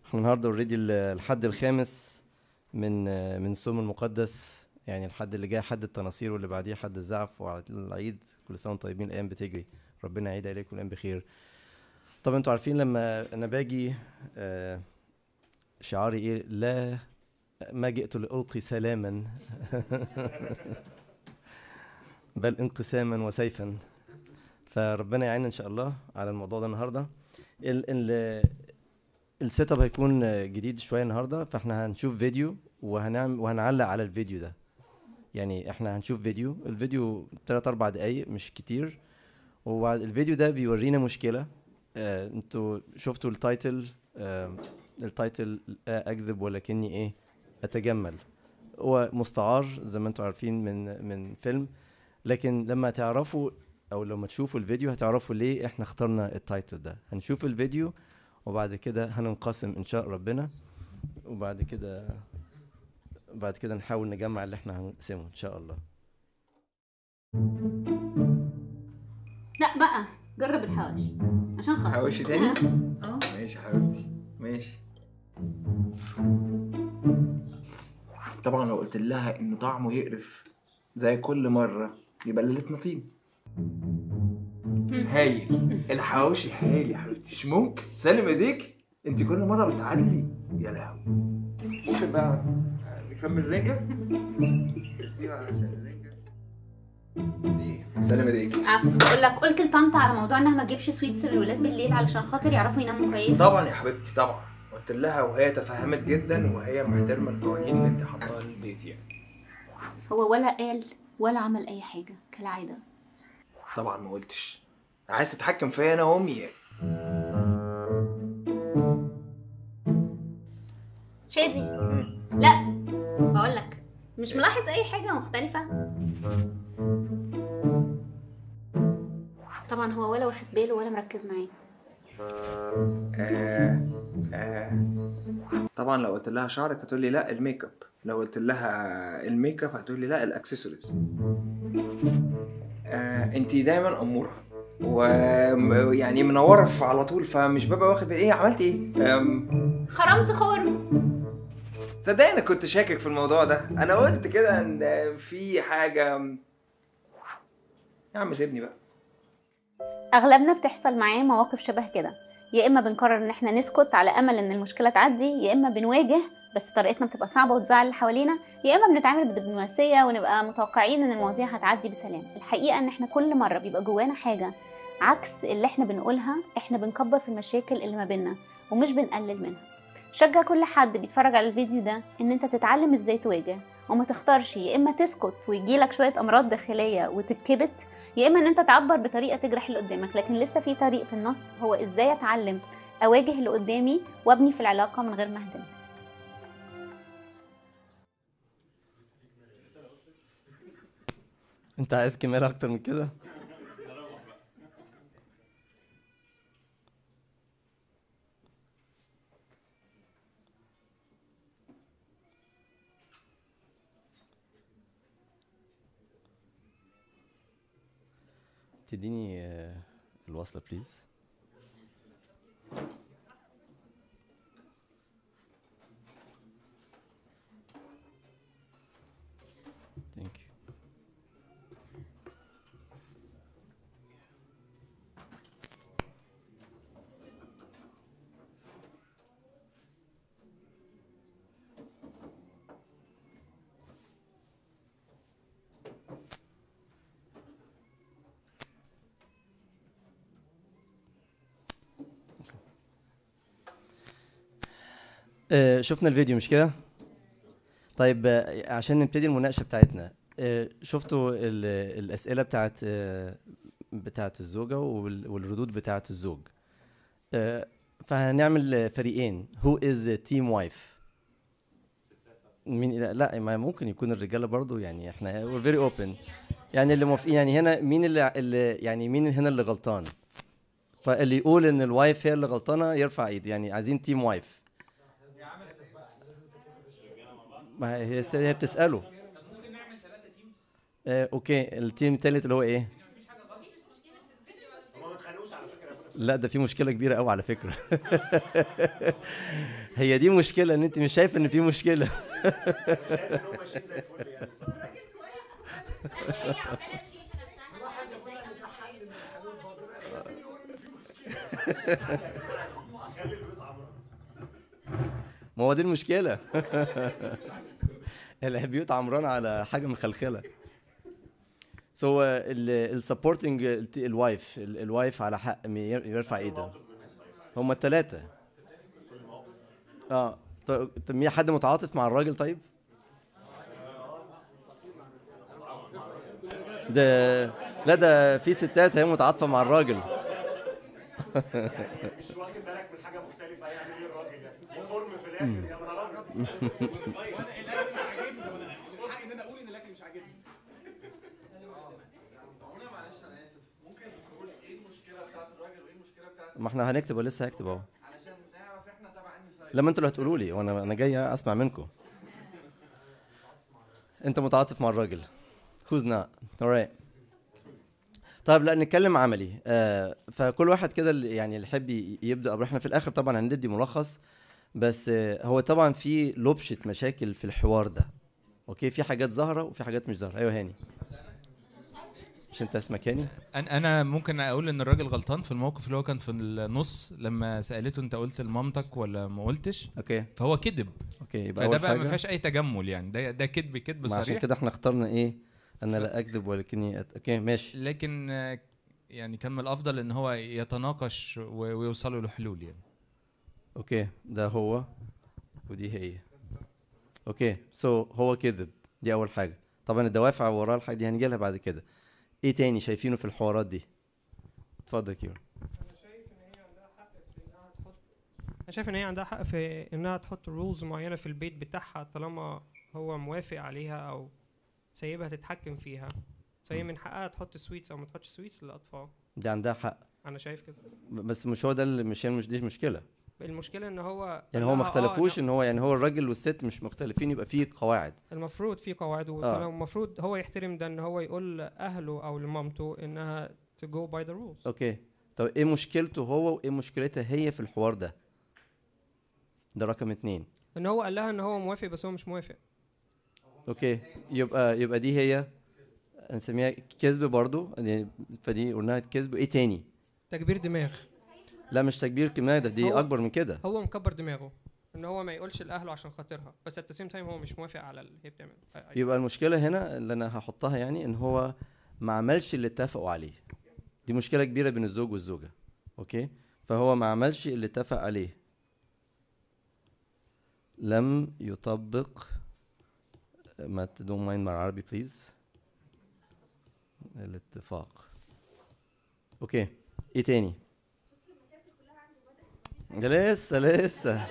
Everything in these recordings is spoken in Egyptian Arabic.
احنا النهارده اوريدي الحد الخامس من من الصوم المقدس يعني الحد اللي جاي حد التناصير واللي بعديه حد الزعف وعلى العيد كل سنه وانتم طيبين الايام بتجري ربنا يعيد عليكم الايام بخير طبعا انتوا عارفين لما انا باجي آه، شعاري ايه لا ما جئت لألقي سلاما بل انقساما وسيفا فربنا يعيننا ان شاء الله على الموضوع ده النهارده ال ال السيت اب هيكون جديد شويه النهارده فاحنا هنشوف فيديو وهنعمل وهنعلق على الفيديو ده يعني احنا هنشوف فيديو الفيديو 3 4 دقايق مش كتير وبعد الفيديو ده بيورينا مشكله آه انتوا شفتوا التايتل آه التايتل لا اكذب ولكني ايه اتجمل هو مستعار زي ما انتوا عارفين من من فيلم لكن لما تعرفوا او لما تشوفوا الفيديو هتعرفوا ليه احنا اخترنا التايتل ده هنشوف الفيديو وبعد كده هننقسم ان شاء ربنا وبعد كده بعد كده نحاول نجمع اللي احنا هنقسمه ان شاء الله لا بقى جرب الحواوشي عشان خاطر حواوشي تاني؟ اه ماشي يا حبيبتي ماشي طبعا لو قلت لها انه طعمه يقرف زي كل مره يبقى ليلتنا طين هايل الحواوشي هايل يا حبيبتي مش ممكن سلم ايديك انت كل مره بتعلي يا لهوي ممكن بقى نكمل رنجه سيبها عشان الرنجه سلم ايديك عفوا بقول لك قلت لطنط على موضوع انها ما تجيبش سويتس للولاد بالليل علشان خاطر يعرفوا يناموا كويس طبعا يا حبيبتي طبعا قلت لها وهي تفهمت جدا وهي محترمه القوانين اللي انت حاطاها للبيت يعني هو ولا قال ولا عمل اي حاجه كالعاده طبعا ما قلتش عايز تتحكم فيا انا وامي يعني شادي لا بقول لك مش ملاحظ اي حاجه مختلفه طبعا هو ولا واخد باله ولا مركز معاه آه آه. طبعا لو قلت لها شعرك هتقول لي لا الميك اب لو قلت لها الميك اب هتقول لي لا الاكسسوارز آه انت دايما اموره ويعني منوره في- على طول فمش ببقى واخد بالي ايه عملت ايه أم، خرمت خرم صدقني انا كنت شاكك في الموضوع ده انا قلت كده ان في حاجه يا عم سيبني بقى اغلبنا بتحصل معاه مواقف شبه كده يا اما بنقرر ان احنا نسكت على امل ان المشكله تعدي يا اما بنواجه بس طريقتنا بتبقى صعبه وتزعل اللي حوالينا يا اما بنتعامل بدبلوماسيه ونبقى متوقعين ان المواضيع هتعدي بسلام الحقيقه ان احنا كل مره بيبقى جوانا حاجه عكس اللي احنا بنقولها احنا بنكبر في المشاكل اللي ما بيننا ومش بنقلل منها شجع كل حد بيتفرج على الفيديو ده ان انت تتعلم ازاي تواجه وما تختارش يا اما تسكت ويجيلك شويه امراض داخليه وتتكبت يا اما ان انت تعبر بطريقه تجرح اللي قدامك لكن لسه في طريق في النص هو ازاي اتعلم اواجه اللي قدامي وابني في العلاقه من غير ما اهدم انت عايز كمال اكتر من كده تديني آه، الوصلة بليز ثانك يو آه، شفنا الفيديو مش كده؟ طيب آه، عشان نبتدي المناقشة بتاعتنا آه، شفتوا ال- الأسئلة بتاعت آه، بتاعت الزوجة وال- والردود بتاعت الزوج آه، فهنعمل آه، فريقين هو از تيم وايف مين لا, لا ما ممكن يكون الرجاله برضو يعني احنا we're very open يعني اللي موافقين يعني هنا مين اللي, اللي يعني مين هنا اللي غلطان فاللي يقول ان الوايف هي اللي غلطانه يرفع ايده يعني عايزين تيم وايف ما هي هي هي بتساله آه اوكي التيم التالت اللي هو ايه لا ده في مشكله كبيره قوي على فكره هي دي مشكله ان انت مش شايفه ان في مشكله ما هو دي المشكله البيوت عمرانه على حاجه مخلخله سو السبورتنج الوايف الوايف على حق م- ير- يرفع ايده هما الثلاثه اه ط- طب مين حد متعاطف مع الراجل طيب ده لا ده في ستات هي متعاطفه مع الراجل مش واخد بالك من حاجه مختلفه هيعمل ايه الراجل يعني خرم في الاخر يا نهار ابيض وانا الاكل مش عاجبني طب انا من حقي ان انا اقول ان الاكل مش عاجبني هنا معلش انا اسف ممكن تقول ايه المشكله بتاعت الراجل وايه المشكله بتاعت ما احنا هنكتب ولسه هكتب اهو علشان نعرف احنا تبع انهي سايد لما انتوا اللي هتقولوا لي وانا انا جاي اسمع منكم انت متعاطف مع الراجل who's not alright طيب لا نتكلم عملي آه فكل واحد كده اللي يعني اللي يحب ي- يبدا قبل احنا في الاخر طبعا هندي ملخص بس آه هو طبعا في لبشه مشاكل في الحوار ده اوكي في حاجات ظاهره وفي حاجات مش ظاهره ايوه هاني مش انت اسمك هاني انا انا ممكن اقول ان الراجل غلطان في الموقف اللي هو كان في النص لما سالته انت قلت لمامتك ولا ما قلتش اوكي فهو كذب اوكي يبقى فده اول بقى ما حاجه فيهاش اي تجمل يعني ده ده كذب كذب ما عشان صريح كده احنا اخترنا ايه انا لا اكذب ولكني أت... اوكي ماشي لكن آه، يعني كان من الافضل ان هو يتناقش و- ويوصلوا لحلول يعني اوكي ده هو ودي هي اوكي سو so, هو كذب دي اول حاجه طبعا الدوافع وراه الحاجه دي هنجي لها بعد كده ايه تاني شايفينه في الحوارات دي اتفضل يا كيرو انا شايف ان هي عندها حق في انها تحط رولز معينه في البيت بتاعها طالما هو موافق عليها او سايبها تتحكم فيها فهي من حقها تحط سويتس او ما تحطش سويتس للاطفال دي عندها حق انا شايف كده ب- بس مش هو ده اللي مش هي مش دي مشكله المشكله ان هو يعني هو ما قال لها اختلفوش آه ان هو يعني هو الراجل والست مش مختلفين يبقى فيه قواعد المفروض في قواعد آه. والمفروض هو يحترم ده ان هو يقول لاهله او لمامته انها to go by the rules اوكي طب ايه مشكلته هو وايه مشكلتها هي في الحوار ده ده رقم اتنين ان هو قال لها ان هو موافق بس هو مش موافق اوكي يبقى يبقى دي هي نسميها كذب برضو يعني فدي قلناها كذب ايه تاني تكبير دماغ لا مش تكبير كمية ده دي هو- اكبر من كده هو مكبر دماغه ان هو ما يقولش لاهله عشان خاطرها بس at the same time هو مش موافق على اللي هي بتعمله يبقى المشكله هنا اللي انا هحطها يعني ان هو ما عملش اللي اتفقوا عليه دي مشكله كبيره بين الزوج والزوجه اوكي فهو ما عملش اللي اتفق عليه لم يطبق ما تدوم ماين مع العربي بليز الاتفاق اوكي ايه تاني ده لسه لسه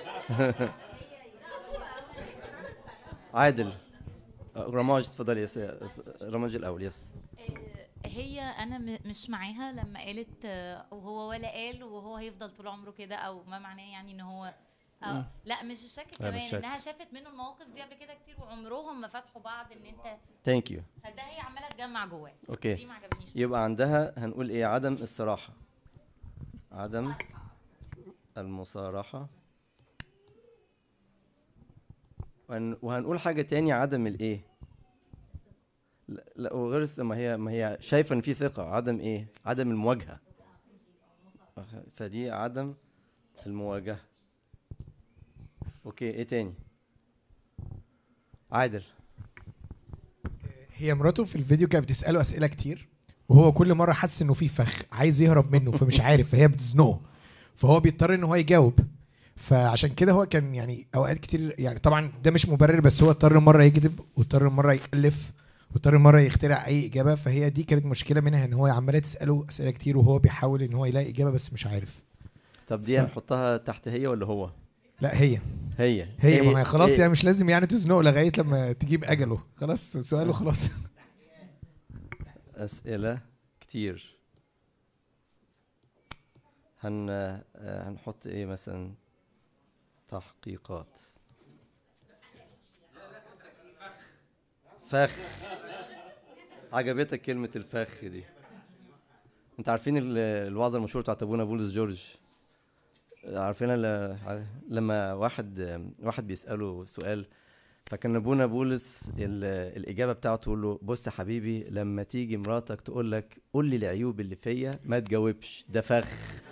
عادل آه، رماج اتفضلي يس يس- رماج الاول يس هي انا م- مش معاها لما قالت آه، وهو ولا قال وهو هيفضل طول عمره كده او ما معناه يعني ان هو أو لا مش الشك لا، مش كمان الشك. انها شافت منه المواقف دي قبل كده كتير وعمرهم ما فتحوا بعض ان انت ثانك يو فده هي عماله تجمع جواه اوكي دي ما عجبنيش يبقى عندها هنقول ايه عدم الصراحه عدم المصارحه وهن- وهنقول حاجه تاني عدم الايه لا, لا وغير الث- ما هي ما هي شايفه ان في ثقه عدم ايه عدم المواجهه فدي عدم المواجهه اوكي ايه تاني عادل هي مراته في الفيديو كانت بتساله اسئله كتير وهو كل مره حاسس انه في فخ عايز يهرب منه فمش عارف فهي بتزنقه فهو بيضطر ان هو يجاوب فعشان كده هو كان يعني اوقات كتير يعني طبعا ده مش مبرر بس هو اضطر مره يكذب واضطر مره يالف واضطر مره يخترع اي اجابه فهي دي كانت مشكله منها ان هو عماله تساله اسئله كتير وهو بيحاول ان هو يلاقي اجابه بس مش عارف طب دي هنحطها تحت هي ولا هو لا هي هي هي إيه- ما هي خلاص إيه- يعني مش لازم يعني تزنقه لغايه لما تجيب اجله خلاص سؤاله خلاص أسئلة كتير هن آه، هنحط ايه مثلا تحقيقات فخ عجبتك كلمة الفخ دي انت عارفين ال- الوعظه المشهوره بتاعت ابونا بولس جورج عارفينها ل- عار- لما واحد واحد بيساله سؤال فكان ابونا بولس ال- الاجابه بتاعته تقول له بص يا حبيبي لما تيجي مراتك تقول لك قول لي العيوب اللي فيا ما تجاوبش ده فخ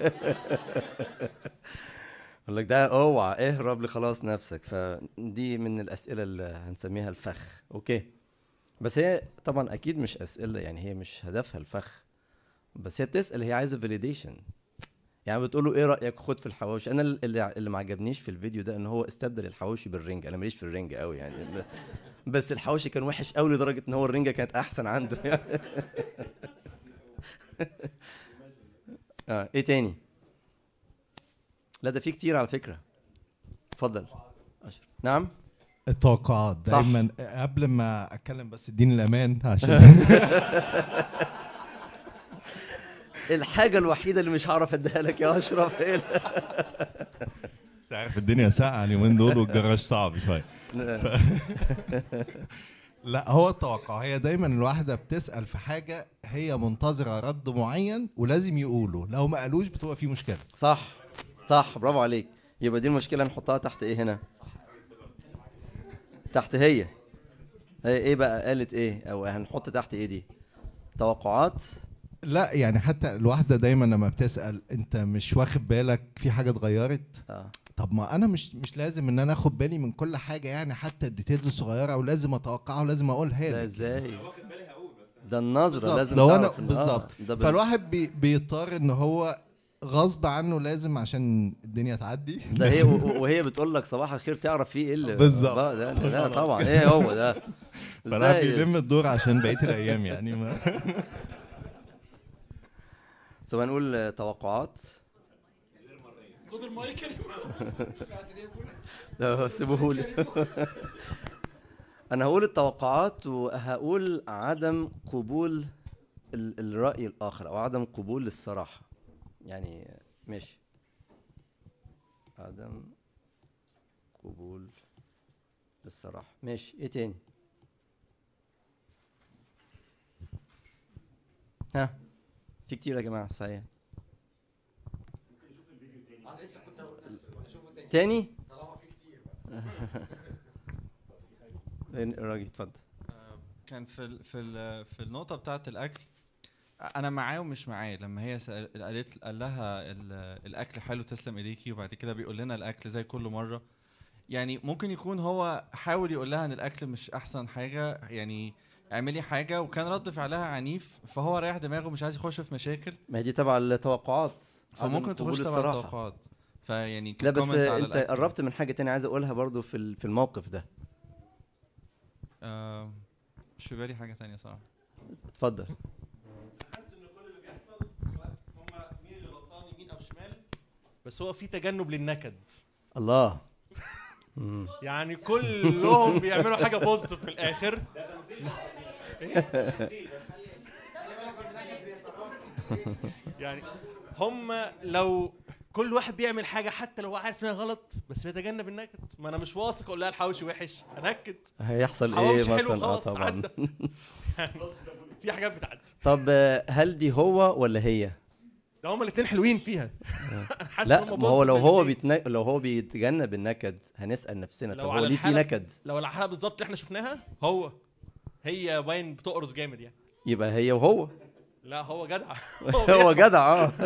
يقول لك ده اوعى اهرب لخلاص نفسك فدي من الاسئله اللي هنسميها الفخ اوكي بس هي طبعا اكيد مش اسئله يعني هي مش هدفها الفخ بس هي بتسال هي عايزه فاليديشن يعني بتقول له ايه رايك خد في الحواوشي انا اللي, اللي ما عجبنيش في الفيديو ده ان هو استبدل الحواوشي بالرنجة انا ماليش في الرنجة قوي يعني بس الحواوشي كان وحش قوي لدرجه ان هو الرنجة كانت احسن عنده يعني اه ايه تاني لا ده في كتير على فكره اتفضل أشرف. نعم التوقعات صح. دايما قبل ما اتكلم بس اديني الامان عشان الحاجه الوحيده اللي مش هعرف اديها لك يا اشرف ايه ال- تعرف الدنيا ساقعه اليومين دول والجراج صعب شويه لا هو التوقع هي دايما الواحده بتسال في حاجه هي منتظره رد معين ولازم يقوله لو ما قالوش بتبقى في مشكله صح صح برافو عليك يبقى دي المشكله نحطها تحت ايه هنا تحت هي هي ايه بقى قالت ايه او هنحط تحت ايه دي توقعات لا يعني حتى الواحده دايما لما بتسال انت مش واخد بالك في حاجه اتغيرت اه طب ما انا مش مش لازم ان انا اخد بالي من كل حاجه يعني حتى الديتيلز الصغيره ولازم اتوقعها ولازم اقولها لا لك ازاي ده النظره بالظبط لازم لو انا تعرف إن- آه، بالظبط ده بال- فالواحد بي بيضطر ان هو غصب عنه لازم عشان الدنيا تعدي ده هي و- وهي بتقول لك صباح الخير تعرف فيه ايه اللي بالظبط. بقى ده لا طبعا ايه هو ده فالواحد ازاي بيلم الدور عشان بقيه الايام يعني ما طب هنقول آه، توقعات خد المايك لا سيبوهولي انا هقول التوقعات وهقول عدم قبول ال- الرأي الآخر أو عدم قبول الصراحة يعني ماشي عدم قبول للصراحة ماشي ايه تاني ها في كتير يا جماعة صحيح تاني الراجل اتفضل كان في ال في ال في النقطة بتاعة الأكل أنا معاه ومش معاه لما هي سأل- قالت قال لها ال- الأكل حلو تسلم إيديكي وبعد كده بيقول لنا الأكل زي كل مرة يعني ممكن يكون هو حاول يقول لها إن الأكل مش أحسن حاجة يعني اعملي حاجة وكان رد فعلها عنيف فهو رايح دماغه مش عايز يخش في مشاكل ما هي دي تبع التوقعات عدم فممكن قبول تخش تبع الصراحة. التوقعات فيعني لا بس كcomment على انت الأكل. قربت من حاجة تانية عايز اقولها برضو في ال- في الموقف ده آه، مش في بالي حاجة تانية صراحة اتفضل حاسس ان كل اللي بيحصل سواء هم مين اللي غلطان يمين او شمال بس هو في تجنب للنكد الله مم. يعني كلهم بيعملوا حاجه بوزيتيف في الاخر يعني هم لو كل واحد بيعمل حاجه حتى لو هو عارف انها غلط بس بيتجنب النكد ما انا مش واثق اقول لها الحواوشي وحش انكد هيحصل حواوشي ايه حلو مثلا اه خلاص طبعا عدى. يعني في حاجات بتعدي طب آه، هل دي هو ولا هي ده هما الاثنين حلوين فيها حاسس لا إن هما ما هو لو positive هو الاتنين. بيتن... لو هو بيتجنب النكد هنسأل نفسنا طب لو هو على ليه في الحالة نكد لو على الحلقه بالظبط اللي احنا شفناها هو هي باين بتقرص جامد يعني يبقى هي وهو لا هو جدع هو جدع اه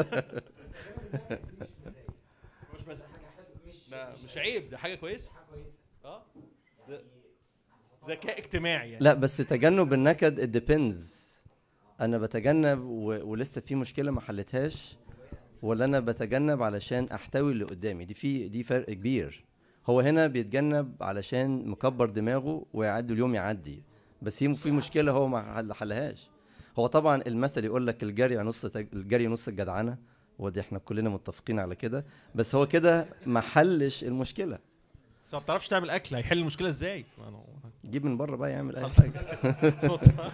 مش بس ده مش عيب ده حاجه كويسه اه ده ذكاء اجتماعي يعني لا بس تجنب النكد it depends انا بتجنب و... ولسه في مشكله ما حلتهاش ولا انا بتجنب علشان احتوي اللي قدامي دي في دي فرق كبير هو هنا بيتجنب علشان مكبر دماغه ويعدي اليوم يعدي بس هي في مشكله هو ما حل- حلهاش هو طبعا المثل يقول لك الجري نص تج... الجري نص الجدعنه ودي احنا كلنا متفقين على كده بس هو كده ما حلش المشكله بس ما بتعرفش تعمل اكل هيحل المشكله ازاي؟ ما أنا- جيب من بره بقى يعمل اي خلاص. حاجه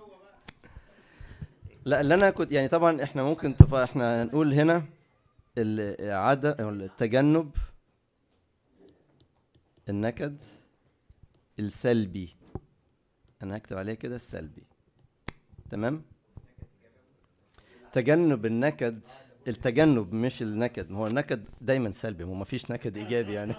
لا اللي انا كنت يعني طبعا احنا ممكن تف... احنا هنقول هنا العادة أو التجنب النكد السلبي انا هكتب عليه كده السلبي تمام تجنب النكد التجنب مش النكد ما هو النكد دايما سلبي ما فيش نكد ايجابي يعني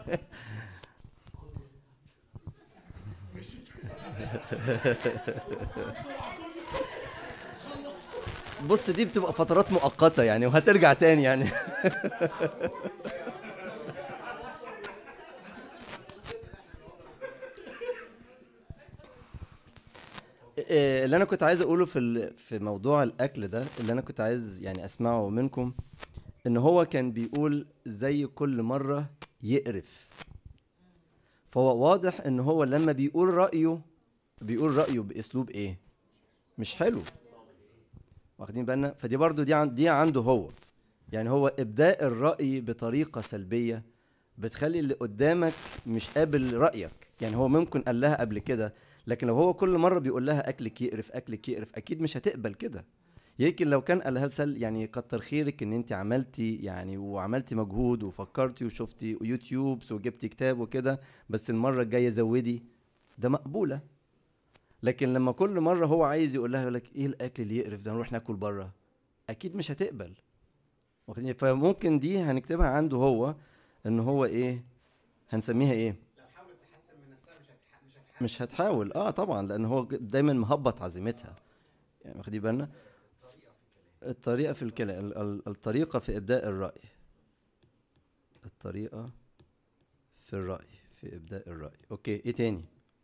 بص دي بتبقى فترات مؤقتة يعني وهترجع تاني يعني إيه، اللي انا كنت عايز اقوله في ال- في موضوع الاكل ده اللي انا كنت عايز يعني اسمعه منكم ان هو كان بيقول زي كل مره يقرف فهو واضح ان هو لما بيقول رايه بيقول رايه باسلوب ايه مش حلو واخدين بالنا فدي برضو دي عن دي عنده هو يعني هو ابداء الراي بطريقه سلبيه بتخلي اللي قدامك مش قابل رايك يعني هو ممكن قال لها قبل كده لكن لو هو كل مره بيقول لها اكلك يقرف اكلك يقرف اكيد مش هتقبل كده يمكن لو كان قالها لسل يعني كتر خيرك ان انت عملتي يعني وعملتي مجهود وفكرتي وشفتي يوتيوبس وجبتي كتاب وكده بس المره الجايه زودي ده مقبوله لكن لما كل مره هو عايز يقول لها يقول لك ايه الاكل اللي يقرف ده نروح ناكل بره اكيد مش هتقبل واخدين فممكن دي هنكتبها عنده هو ان هو ايه هنسميها ايه مش هتحاول اه طبعا لان هو دايما مهبط عزيمتها يعني واخدين بالنا الطريقه في الكلام ال- ال- الطريقه في ابداء الراي الطريقه في الراي في ابداء الراي اوكي ايه تاني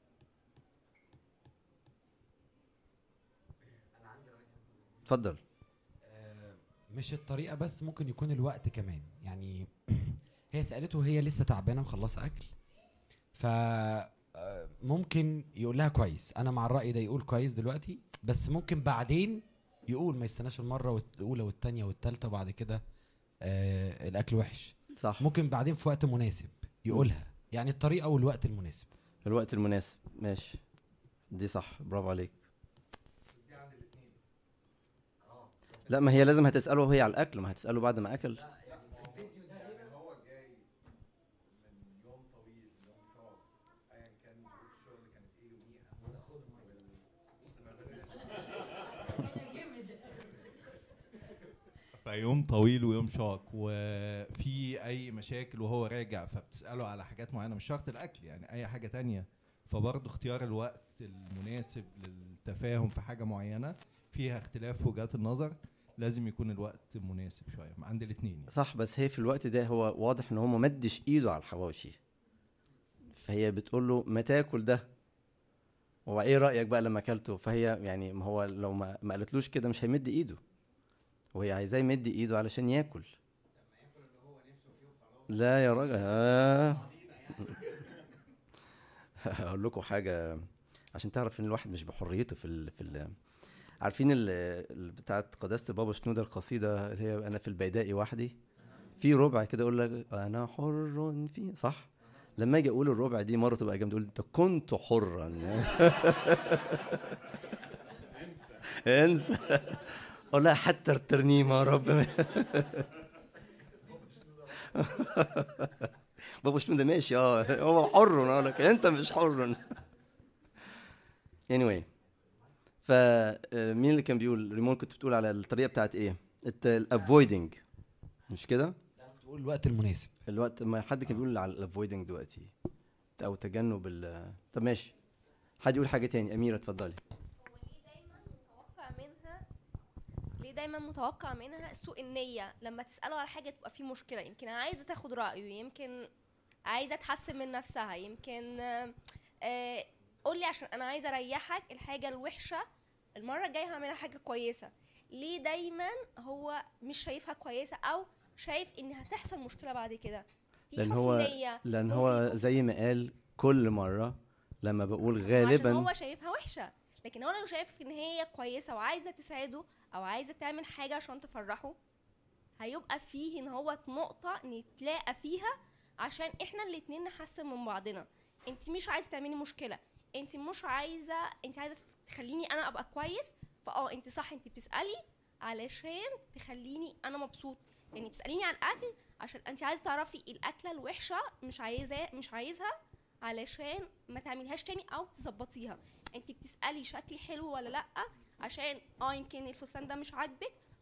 اتفضل مش الطريقه بس ممكن يكون الوقت كمان يعني هي سالته هي لسه تعبانه مخلصه اكل ف آه، ممكن يقول لها كويس انا مع الراي ده يقول كويس دلوقتي بس ممكن بعدين يقول ما يستناش المره والت- الاولى والثانيه والثالثه وبعد كده آه الاكل وحش صح ممكن بعدين في وقت مناسب يقولها يعني الطريقه والوقت المناسب الوقت المناسب ماشي دي صح برافو عليك لا ما هي لازم هتسأله وهي على الأكل ما هتسأله بعد ما أكل فيوم طويل ويوم شاق وفي اي مشاكل وهو راجع فبتساله على حاجات معينه مش شرط الاكل يعني اي حاجه تانية فبرضه اختيار الوقت المناسب للتفاهم في حاجه معينه فيها اختلاف وجهات النظر لازم يكون الوقت مناسب شويه عند الاثنين صح بس هي في الوقت ده هو واضح ان هو ما مدش ايده على الحواوشي فهي بتقول له ما تاكل ده هو ايه رايك بقى لما اكلته فهي يعني ما هو لو ما, ما قالتلوش كده مش هيمد ايده وهي عايزاه يمد ايده علشان ياكل لا يا راجل آه. هقول لكم حاجه عشان تعرف ان الواحد مش بحريته في ال في ال عارفين ال- ال- بتاعت قداسة بابا شنودة القصيدة اللي هي أنا في البيداء وحدي في ربع كده يقول لك أنا حر في صح لما أجي أقول الربع دي مرة تبقى جامدة تقول أنت كنت حرا انسى أقول لها حتى الترنيمة يا رب بابا شنودة ماشي اه هو حر أقول لك أنت مش حر anyway فمين اللي كان بيقول ريمون كنت بتقول على الطريقه بتاعت ايه الافويدنج مش كده تقول الوقت المناسب الوقت ما حد كان بيقول على الافويدنج دلوقتي او تجنب ال طب ماشي حد يقول حاجه تاني اميره اتفضلي متوقع منها ليه دايما متوقع منها سوء النية لما تسأله على حاجة تبقى في مشكلة يمكن عايزة تاخد رأيه يمكن عايزة تحسن من نفسها يمكن آه، آه، قولي عشان أنا عايزة أريحك الحاجة الوحشة المرة الجاية هعملها حاجة كويسة ليه دايما هو مش شايفها كويسة أو شايف إن هتحصل مشكلة بعد كده في لان حسن هو نية لان ممكن هو يكون زي ما قال كل مره لما بقول عشان غالبا هو شايفها وحشه لكن هو لو شايف ان هي كويسه وعايزه تساعده او عايزه تعمل حاجه عشان تفرحه هيبقى فيه ان هو نقطه نتلاقى فيها عشان احنا الاتنين نحسن من بعضنا انت مش عايزه تعملي مشكله انت مش عايزه انت عايزه تخليني انا ابقى كويس فاه انت صح انت بتسالي علشان تخليني انا مبسوط يعني بتساليني عن الاكل عشان انت عايزه تعرفي الاكله الوحشه مش عايزاه مش عايزها علشان ما تعمليهاش تاني او تظبطيها انت بتسالي شكلي حلو ولا لا عشان اه يمكن الفستان ده مش عاجبك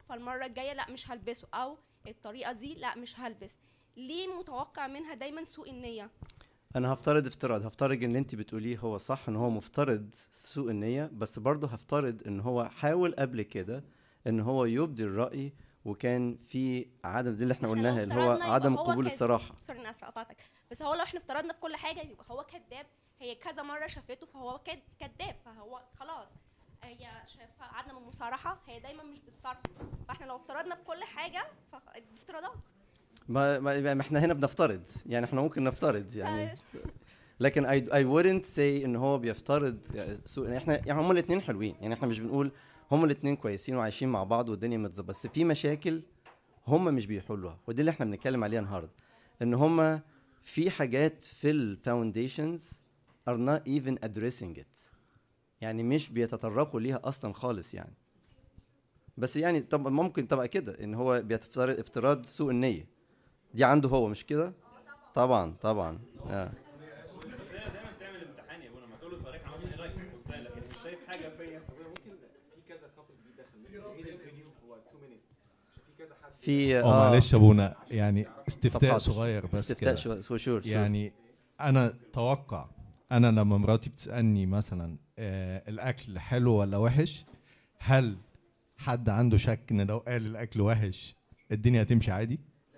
فالمره الجايه لا مش هلبسه او الطريقه دي لا مش هلبس ليه متوقع منها دايما سوء النيه انا هفترض افتراض هفترض ان اللي انت بتقوليه هو صح ان هو مفترض سوء النية بس برضه هفترض ان هو حاول قبل كده ان هو يبدي الرأي وكان في عدم دي اللي احنا قلناها اللي هو افترضنا يبقى عدم هو قبول كد- الصراحة سوري انا اسفه قطعتك بس هو لو احنا افترضنا في كل حاجه يبقى هو كذاب هي كذا مره شافته فهو كد- كذاب فهو خلاص هي شايفه عدم المصارحه هي دايما مش بتصارح فاحنا لو افترضنا في كل حاجه فافتراضات ما, ما ما احنا هنا بنفترض يعني احنا ممكن نفترض يعني لكن I, I wouldn't say ان هو بيفترض سوء احنا يعني هما الاثنين حلوين يعني احنا مش بنقول هما الاثنين كويسين وعايشين مع بعض والدنيا متظبطه بس في مشاكل هما مش بيحلوها ودي اللي احنا بنتكلم عليها النهارده ان هما في حاجات في الفاونديشنز are not even addressing it يعني مش بيتطرقوا ليها اصلا خالص يعني بس يعني طب ممكن تبقى كده ان هو بيفترض افتراض سوء النيه دي عنده هو مش كده طبعا طبعا آه. دايما بتعمل امتحان يا ابونا ما تقول له صريح مثلا ايه رايك في الفستان لكن مش شايف حاجه فيا ممكن في كذا كابل جديد دخل ميد الفيديو هو 2 مينتس عشان في كذا حد في اه معلش يا ابونا يعني استفتاء طب صغير بس استفتاء كده. شو- شو- شور- شور. يعني انا توقع انا لما مراتي بتسالني مثلا آه الاكل حلو ولا وحش هل حد عنده شك ان لو قال الاكل وحش الدنيا هتمشي عادي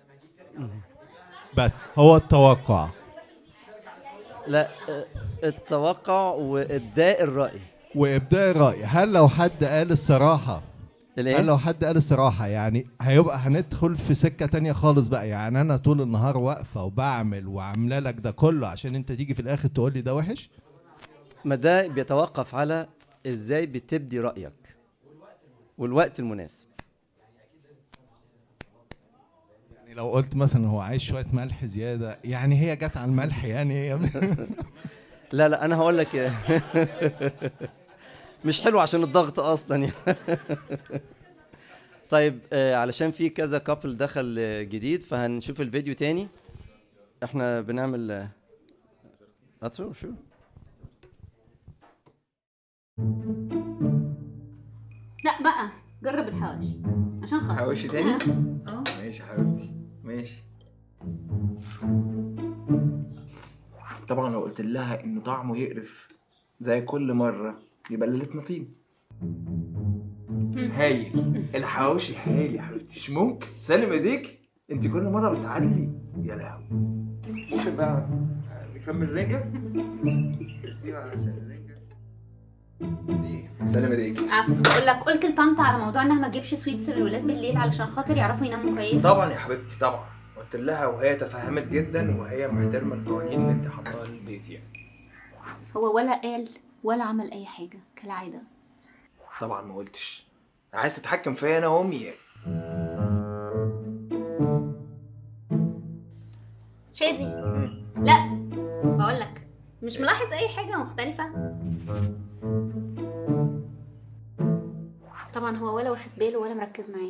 بس هو التوقع لا آه، التوقع وابداء الراي وابداء الراي هل لو حد قال الصراحه الإيه؟ هل لو حد قال الصراحه يعني هيبقى هندخل في سكه تانية خالص بقى يعني انا طول النهار واقفه وبعمل وعامله لك ده كله عشان انت تيجي في الاخر تقول لي ده وحش ما ده بيتوقف على ازاي بتبدي رايك والوقت المناسب يعني لو قلت مثلا هو عايز شويه ملح زياده يعني هي جت على الملح يعني هي لا لا انا هقول لك مش حلو عشان الضغط اصلا يعني طيب آه علشان في كذا كابل دخل آه، جديد فهنشوف الفيديو تاني احنا بنعمل آه، اترو شو لا بقى جرب الحواوشي عشان خاطر حواوشي تاني؟ اه ماشي يا حبيبتي ماشي طبعا لو قلت لها انه طعمه يقرف زي كل مره يبقى ليلتنا طين هايل الحواوشي هايل يا حبيبتي مش ممكن سلم ايديك انت كل مره بتعلي يا لهوي ممكن بقى نكمل رنجه سيبها عشان الرنجه سلم ايديك عفوا بقول لك قلت لطنط على موضوع انها ما تجيبش سويتس للولاد بالليل علشان خاطر يعرفوا يناموا كويس طبعا يا حبيبتي طبعا قلت لها وهي تفهمت جدا وهي محترمه القوانين اللي انت حاطاها للبيت يعني هو ولا قال ولا عمل اي حاجه كالعاده طبعا ما قلتش عايز تتحكم فيا انا وامي يعني شادي لا بقول لك مش ملاحظ اي حاجه مختلفه طبعا هو ولا واخد باله ولا مركز معاه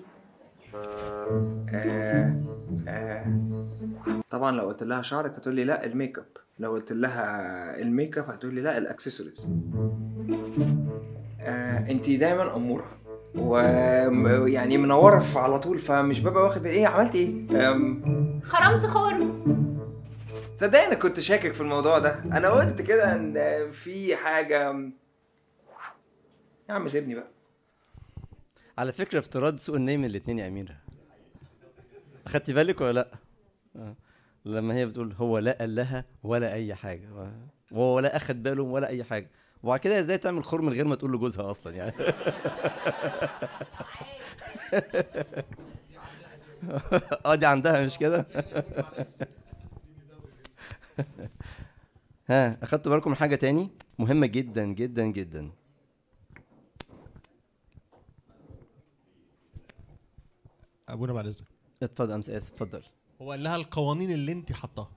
آه آه. طبعا لو قلت لها شعرك هتقول لي لا الميك اب لو قلت لها الميك اب هتقول لي لا الاكسسوارز آه انت دايما اموره ويعني منوره في- على طول فمش ببقى واخد بالي ايه عملت ايه أم، خرمت خرم صدقني انا كنت شاكك في الموضوع ده انا قلت كده ان في حاجه يا عم سيبني بقى على فكره افتراض سوء النية من الاثنين يا اميره اخدتي بالك ولا لا آه. لما هي بتقول هو لا قال لها ولا اي حاجه وهو ولا اخد باله ولا اي حاجه وبعد كده ازاي تعمل خور من غير ما تقول لجوزها اصلا يعني اه دي عندها مش كده ها اخدتوا بالكم من حاجه تاني مهمه جدا جدا جدا ابونا بعد اذنك اتفضل امس اسف اتفضل هو قال لها القوانين اللي انت حطاها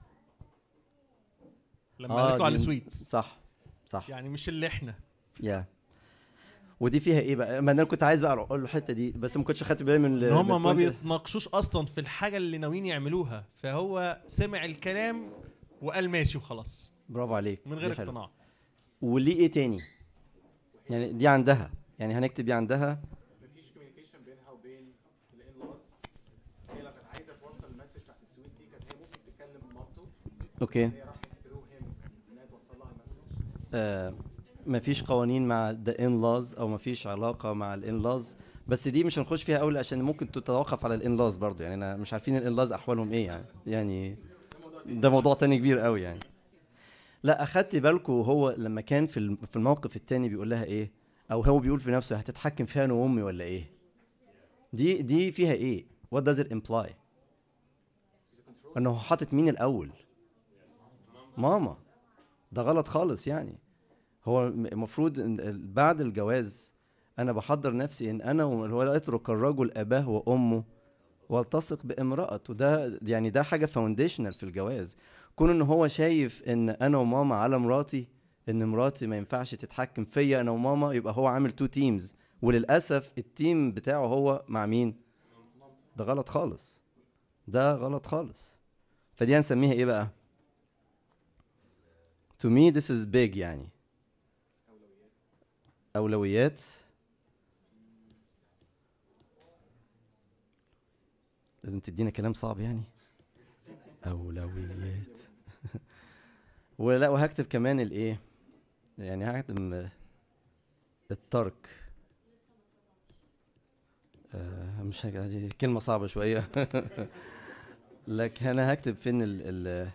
لما آه، قالت له على دي- السويتس صح صح يعني مش اللي احنا يا ودي فيها ايه بقى ما انا كنت عايز بقى اقول له الحته دي بس ما كنتش خدت بالي من ال- ان هم من ما البوينت ده. بيتناقشوش اصلا في الحاجه اللي ناويين يعملوها فهو سمع الكلام وقال ماشي وخلاص برافو عليك من دي غير حلوة. اقتناع وليه ايه تاني يعني دي عندها يعني هنكتب دي عندها مفيش كوميونيكيشن بينها وبين اوكي آه مفيش قوانين مع the in-laws او مفيش علاقه مع الان-laws بس دي مش هنخش فيها قوي عشان ممكن تتوقف على الان-laws برضو يعني انا مش عارفين الان-laws احوالهم ايه يعني يعني ده موضوع تاني كبير قوي يعني لا اخدت بالكم هو لما كان في الم- في الموقف التاني بيقول لها ايه او هو بيقول في نفسه هتتحكم فيها انا وامي ولا ايه دي دي فيها ايه what does it imply انه هو حاطط مين الاول ماما ده غلط خالص يعني هو م- المفروض إن ال- بعد الجواز انا بحضر نفسي ان انا و- هو اترك الرجل اباه وامه والتصق بامرأته ده يعني ده حاجه فاونديشنال في الجواز كون ان هو شايف ان انا وماما على مراتي ان مراتي ما ينفعش تتحكم فيا انا وماما يبقى هو عامل تو تيمز وللاسف التيم بتاعه هو مع مين ده غلط خالص ده غلط خالص فدي هنسميها ايه بقى to me this is big يعني اولويات لازم تدينا كلام صعب يعني اولويات ولا وهكتب كمان الايه يعني هكتب الترك آه مش هك... دي كلمة صعبة شوية لكن أنا هكتب فين ال ال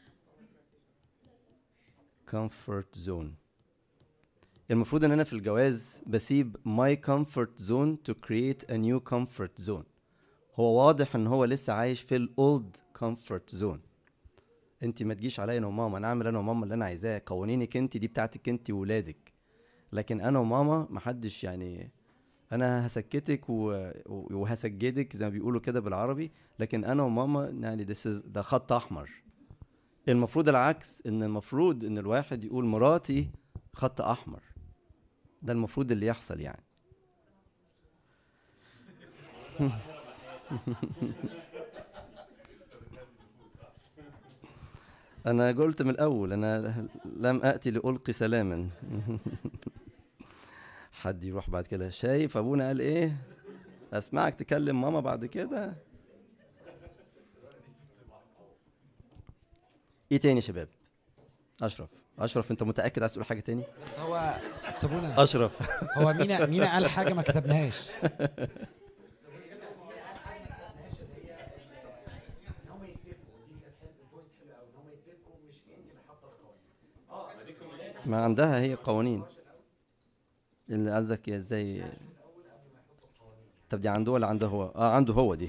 comfort zone المفروض ان انا في الجواز بسيب my comfort zone to create a new comfort zone هو واضح ان هو لسه عايش في الاولد comfort zone انت ما تجيش عليا انا وماما انا اعمل انا وماما اللي انا عايزاه قوانينك انت دي بتاعتك انت وولادك لكن انا وماما محدش يعني انا هسكتك و- و- وهسجدك زي ما بيقولوا كده بالعربي لكن انا وماما يعني this is ده خط احمر المفروض العكس ان المفروض ان الواحد يقول مراتي خط احمر ده المفروض اللي يحصل يعني انا قلت من الاول انا لم اتي لالقي سلاما حد يروح بعد كده شايف ابونا قال ايه اسمعك تكلم ماما بعد كده ايه تاني يا شباب اشرف اشرف انت متاكد عايز تقول حاجه تاني بس هو سابونا اشرف هو مينا مينا قال حاجه ما كتبناهاش ما عندها هي قوانين اللي قصدك يا ازاي طب دي عنده ولا عنده هو اه عنده هو دي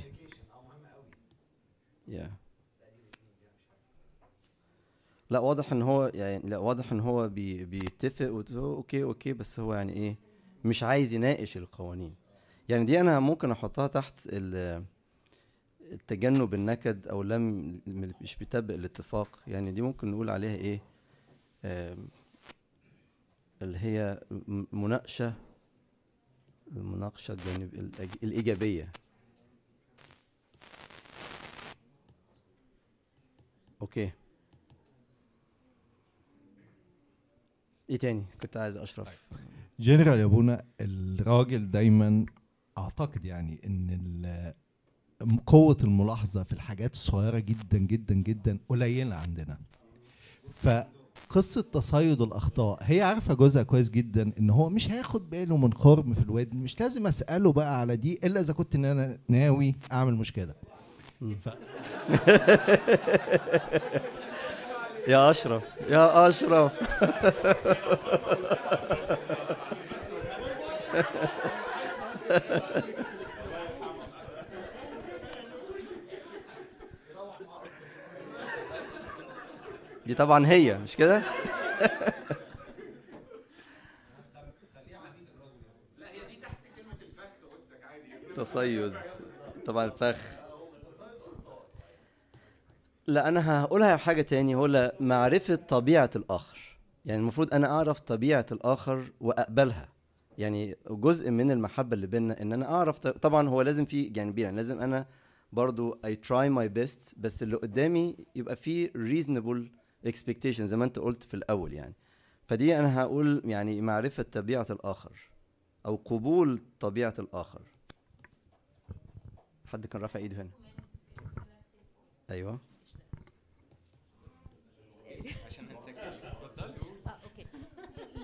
يا لا واضح ان هو يعني لا واضح ان هو بي بيتفق وت- هو اوكي اوكي بس هو يعني ايه مش عايز يناقش القوانين يعني دي انا ممكن احطها تحت ال- التجنب النكد او لم مش بيطبق الاتفاق يعني دي ممكن نقول عليها ايه آم، اللي هي م- مناقشة المناقشة الجانب الأج- الإيجابية أوكي إيه تاني كنت عايز أشرف جنرال يا ابونا الراجل دايما اعتقد يعني ان ال- قوة الملاحظة في الحاجات الصغيرة جدا جدا جدا قليلة عندنا فقصة تصيد الأخطاء هي عارفة جوزها كويس جدا إن هو مش هياخد باله من خرم في الودن مش لازم أسأله بقى على دي إلا إذا كنت إن أنا ناوي أعمل مشكلة ف... يا أشرف يا أشرف دي طبعا هي مش كده تصيد طبعا الفخ لا انا هقولها حاجه تاني هو لا معرفه طبيعه الاخر يعني المفروض انا اعرف طبيعه الاخر واقبلها يعني جزء من المحبه اللي بينا ان انا اعرف ط- طبعا هو لازم في جانبين يعني لازم انا برضو I try my best بس اللي قدامي يبقى في reasonable expectation زي ما انت قلت في الاول يعني فدي انا هقول يعني معرفه طبيعه الاخر او قبول طبيعه الاخر حد كان رافع ايده هنا ايوه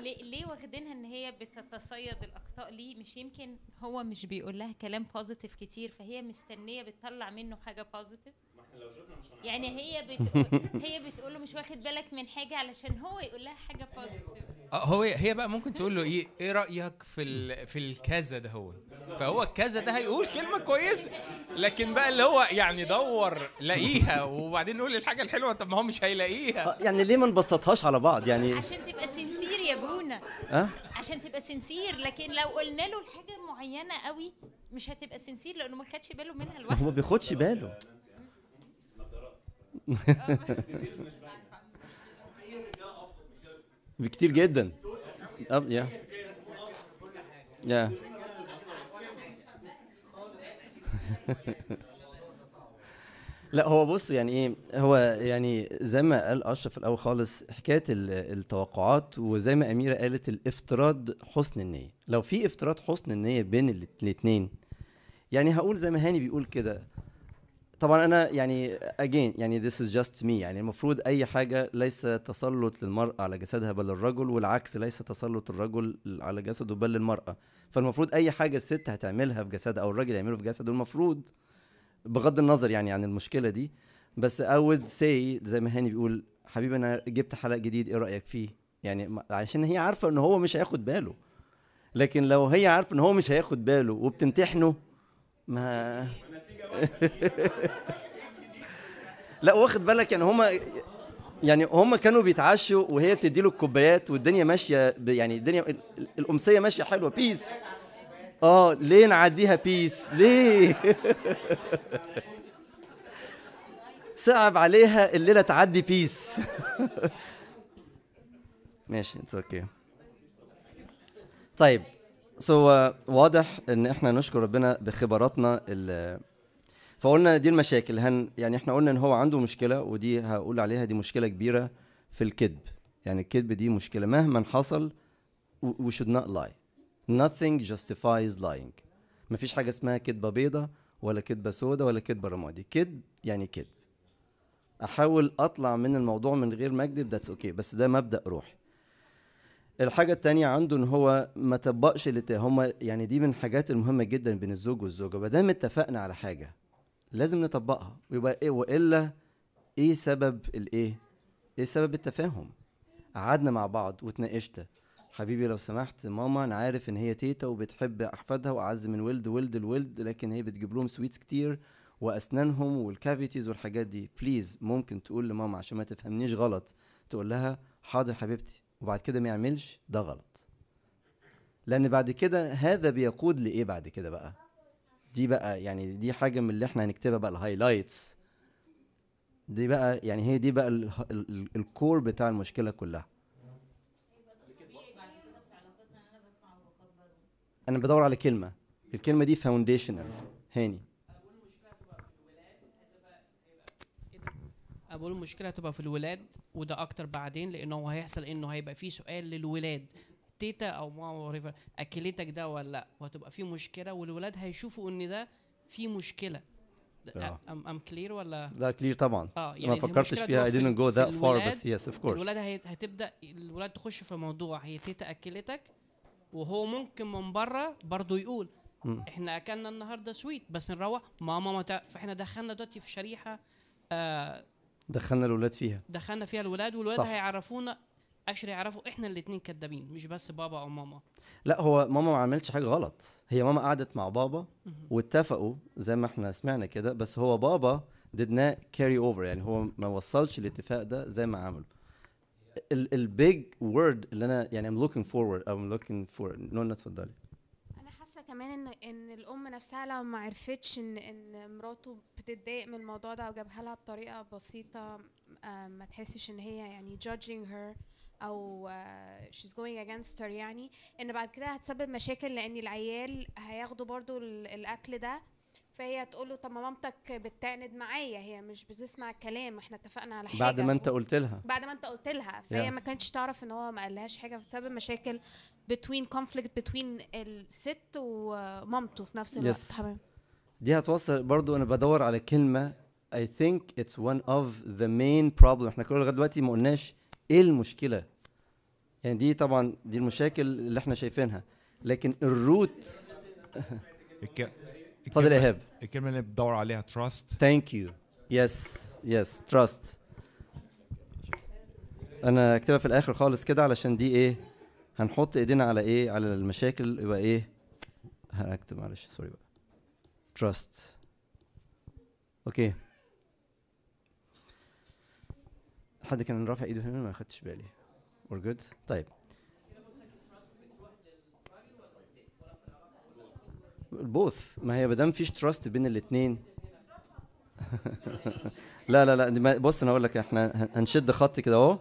ليه ليه واخدينها ان هي بتتصيد الاخطاء ليه مش يمكن هو مش بيقول لها كلام بوزيتيف كتير فهي مستنيه بتطلع منه حاجه بوزيتيف يعني هي بتقول هي بتقول له مش واخد بالك من حاجه علشان هو يقول لها حاجه بوزيتيف آه، هو هي بقى ممكن تقول له ايه ايه رايك في ال في الكذا ده هو فهو الكذا ده هيقول كلمه كويسه لكن بقى اللي هو يعني دور لاقيها وبعدين نقول الحاجه الحلوه طب ما هو مش هيلاقيها يعني ليه ما نبسطهاش على بعض يعني عشان تبقى سنسير يا بونا ها عشان تبقى سنسير لكن لو قلنا له الحاجه معينه قوي مش هتبقى سنسير لانه ما خدش باله منها هو لوحده ما بياخدش باله بكتير جدا أب يا يا لا هو بص يعني ايه هو يعني زي ما قال اشرف في الاول خالص حكايه ال- التوقعات وزي ما اميره قالت الافتراض حسن النيه لو في افتراض حسن النيه بين الاثنين يعني هقول زي ما هاني بيقول كده طبعا انا يعني again يعني this is just me يعني المفروض اي حاجه ليس تسلط للمراه على جسدها بل الرجل والعكس ليس تسلط الرجل على جسده بل للمراه فالمفروض اي حاجه الست هتعملها في جسدها او الراجل يعمله في جسده المفروض بغض النظر يعني عن المشكله دي بس I would say زي ما هاني بيقول حبيبي انا جبت حلقه جديد ايه رايك فيه يعني ما- عشان هي عارفه ان هو مش هياخد باله لكن لو هي عارفه ان هو مش هياخد باله وبتمتحنه ما لا واخد بالك يعني هما يعني هما كانوا بيتعشوا وهي بتدي له الكوبايات والدنيا ماشيه ب- يعني الدنيا ال- ال- الامسيه ماشيه حلوه بيس اه ليه نعديها بيس ليه صعب عليها الليله تعدي بيس ماشي اتس اوكي طيب سو so, uh, واضح ان احنا نشكر ربنا بخبراتنا ال- فقلنا دي المشاكل هن يعني احنا قلنا ان هو عنده مشكله ودي هقول عليها دي مشكله كبيره في الكذب يعني الكذب دي مشكله مهما حصل و- we should not lie nothing justifies lying مفيش حاجه اسمها كذبه بيضه ولا كذبه سودة ولا كذبه رمادي كذب يعني كذب احاول اطلع من الموضوع من غير ما اكذب ذاتس اوكي بس ده مبدا روحي الحاجة التانية عنده ان هو ما طبقش اللي هما يعني دي من الحاجات المهمة جدا بين الزوج والزوجة ما دام اتفقنا على حاجة لازم نطبقها ويبقى ايه والا ايه سبب الايه؟ ايه سبب التفاهم؟ قعدنا مع بعض واتناقشنا حبيبي لو سمحت ماما انا عارف ان هي تيتا وبتحب احفادها واعز من ولد ولد الولد لكن هي بتجيب لهم سويتس كتير واسنانهم والكافيتيز والحاجات دي بليز ممكن تقول لماما عشان ما تفهمنيش غلط تقول لها حاضر حبيبتي وبعد كده ما يعملش ده غلط لان بعد كده هذا بيقود لايه بعد كده بقى دي بقى يعني دي حاجه من اللي احنا هنكتبها بقى الهايلايتس دي بقى يعني هي دي بقى ال- ال- ال- الكور بتاع المشكله كلها انا بدور على كلمه الكلمه دي فاونديشنال هاني أنا بقول المشكله هتبقى في الولاد وده اكتر بعدين لانه هو هيحصل انه هيبقى في سؤال للولاد تيتا او ماما whatever اكلتك ده ولا لا وهتبقى في مشكله والولاد هيشوفوا ان ده في مشكله آه. ام ام كلير ولا لا كلير طبعا اه ما فكرتش المشكلة فيها I تبقى didn't go في that far الولاد. بس yes of course الولاد هي- هتبدا الولاد تخش في موضوع هي تيتا اكلتك وهو ممكن من بره برضه يقول مم. احنا اكلنا النهارده سويت بس نروح ماما ما تع- فاحنا دخلنا دلوقتي في شريحه آه دخلنا الولاد فيها دخلنا فيها الولاد والولاد صح. هيعرفونا اشري يعرفوا احنا الاثنين كدابين مش بس بابا او ماما لا هو ماما ما عملتش حاجه غلط هي ماما قعدت مع بابا واتفقوا زي ما احنا سمعنا كده بس هو بابا did not carry over يعني هو ما وصلش الاتفاق ده زي ما عملوا البيج وورد اللي انا يعني I'm looking forward او I'm looking for نونا اتفضلي انا حاسه كمان ان ان الام نفسها لو ما عرفتش ان ان مراته بتتضايق من الموضوع ده وجابها لها بطريقه بسيطه آه، ما تحسش ان هي يعني judging her او آه، she's going against her يعني ان بعد كده هتسبب مشاكل لان العيال هياخدوا برضو ال- الاكل ده فهي تقول له طب ما مامتك بتعند معايا هي مش بتسمع الكلام احنا اتفقنا على حاجه بعد ما انت قلت لها بعد ما انت قلت لها فهي Yeah. ما كانتش تعرف ان هو ما قالهاش حاجه فتسبب مشاكل between conflict between الست ومامته في نفس الوقت Yes. حبيبي دي هتوصل برضو انا بدور على كلمه I think it's one of the main problem احنا كل لغايه دلوقتي ما قلناش ايه المشكله يعني دي طبعا دي المشاكل اللي احنا شايفينها لكن الروت اتفضل يا ايهاب الكلمه اللي بتدور عليها تراست ثانك يو يس يس تراست انا اكتبها في الاخر خالص كده علشان دي ايه هنحط ايدينا على ايه على المشاكل يبقى ايه هكتب معلش سوري بقى تراست اوكي حد كان رافع ايده هنا ما خدتش بالي we're good طيب بوث ما هي مادام فيش تراست بين الاثنين لا لا لا دي ما- بص انا اقول لك احنا هن- هنشد خط كده اهو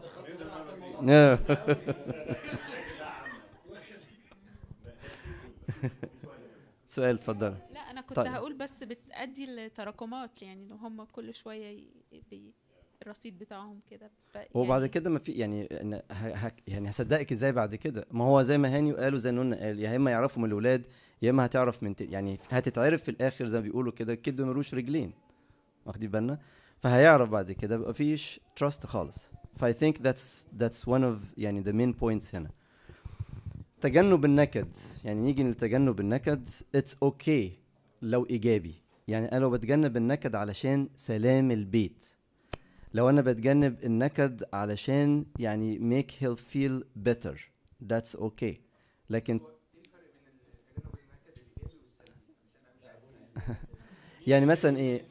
سؤال اتفضل لا انا كنت طيب. هقول بس بتأدي لتراكمات يعني لو هم كل شويه ي- بي الرصيد بتاعهم كده ب- وبعد يعني كده ما في يعني أنا ه- ه- يعني هصدقك ازاي بعد كده ما هو زي ما هاني وقالوا زي نونا قال يا اما يعرفوا من الاولاد يا اما هتعرف من ت... يعني هتتعرف في الاخر زي ما بيقولوا كده الكذب ملوش رجلين واخدين بالنا فهيعرف بعد كده بقى فيش تراست خالص فاي ثينك ذاتس ذاتس one اوف يعني ذا مين بوينتس هنا تجنب النكد يعني نيجي لتجنب النكد اتس اوكي okay لو ايجابي يعني انا لو بتجنب النكد علشان سلام البيت لو انا بتجنب النكد علشان يعني make her feel better that's okay لكن يعني مثلا ايه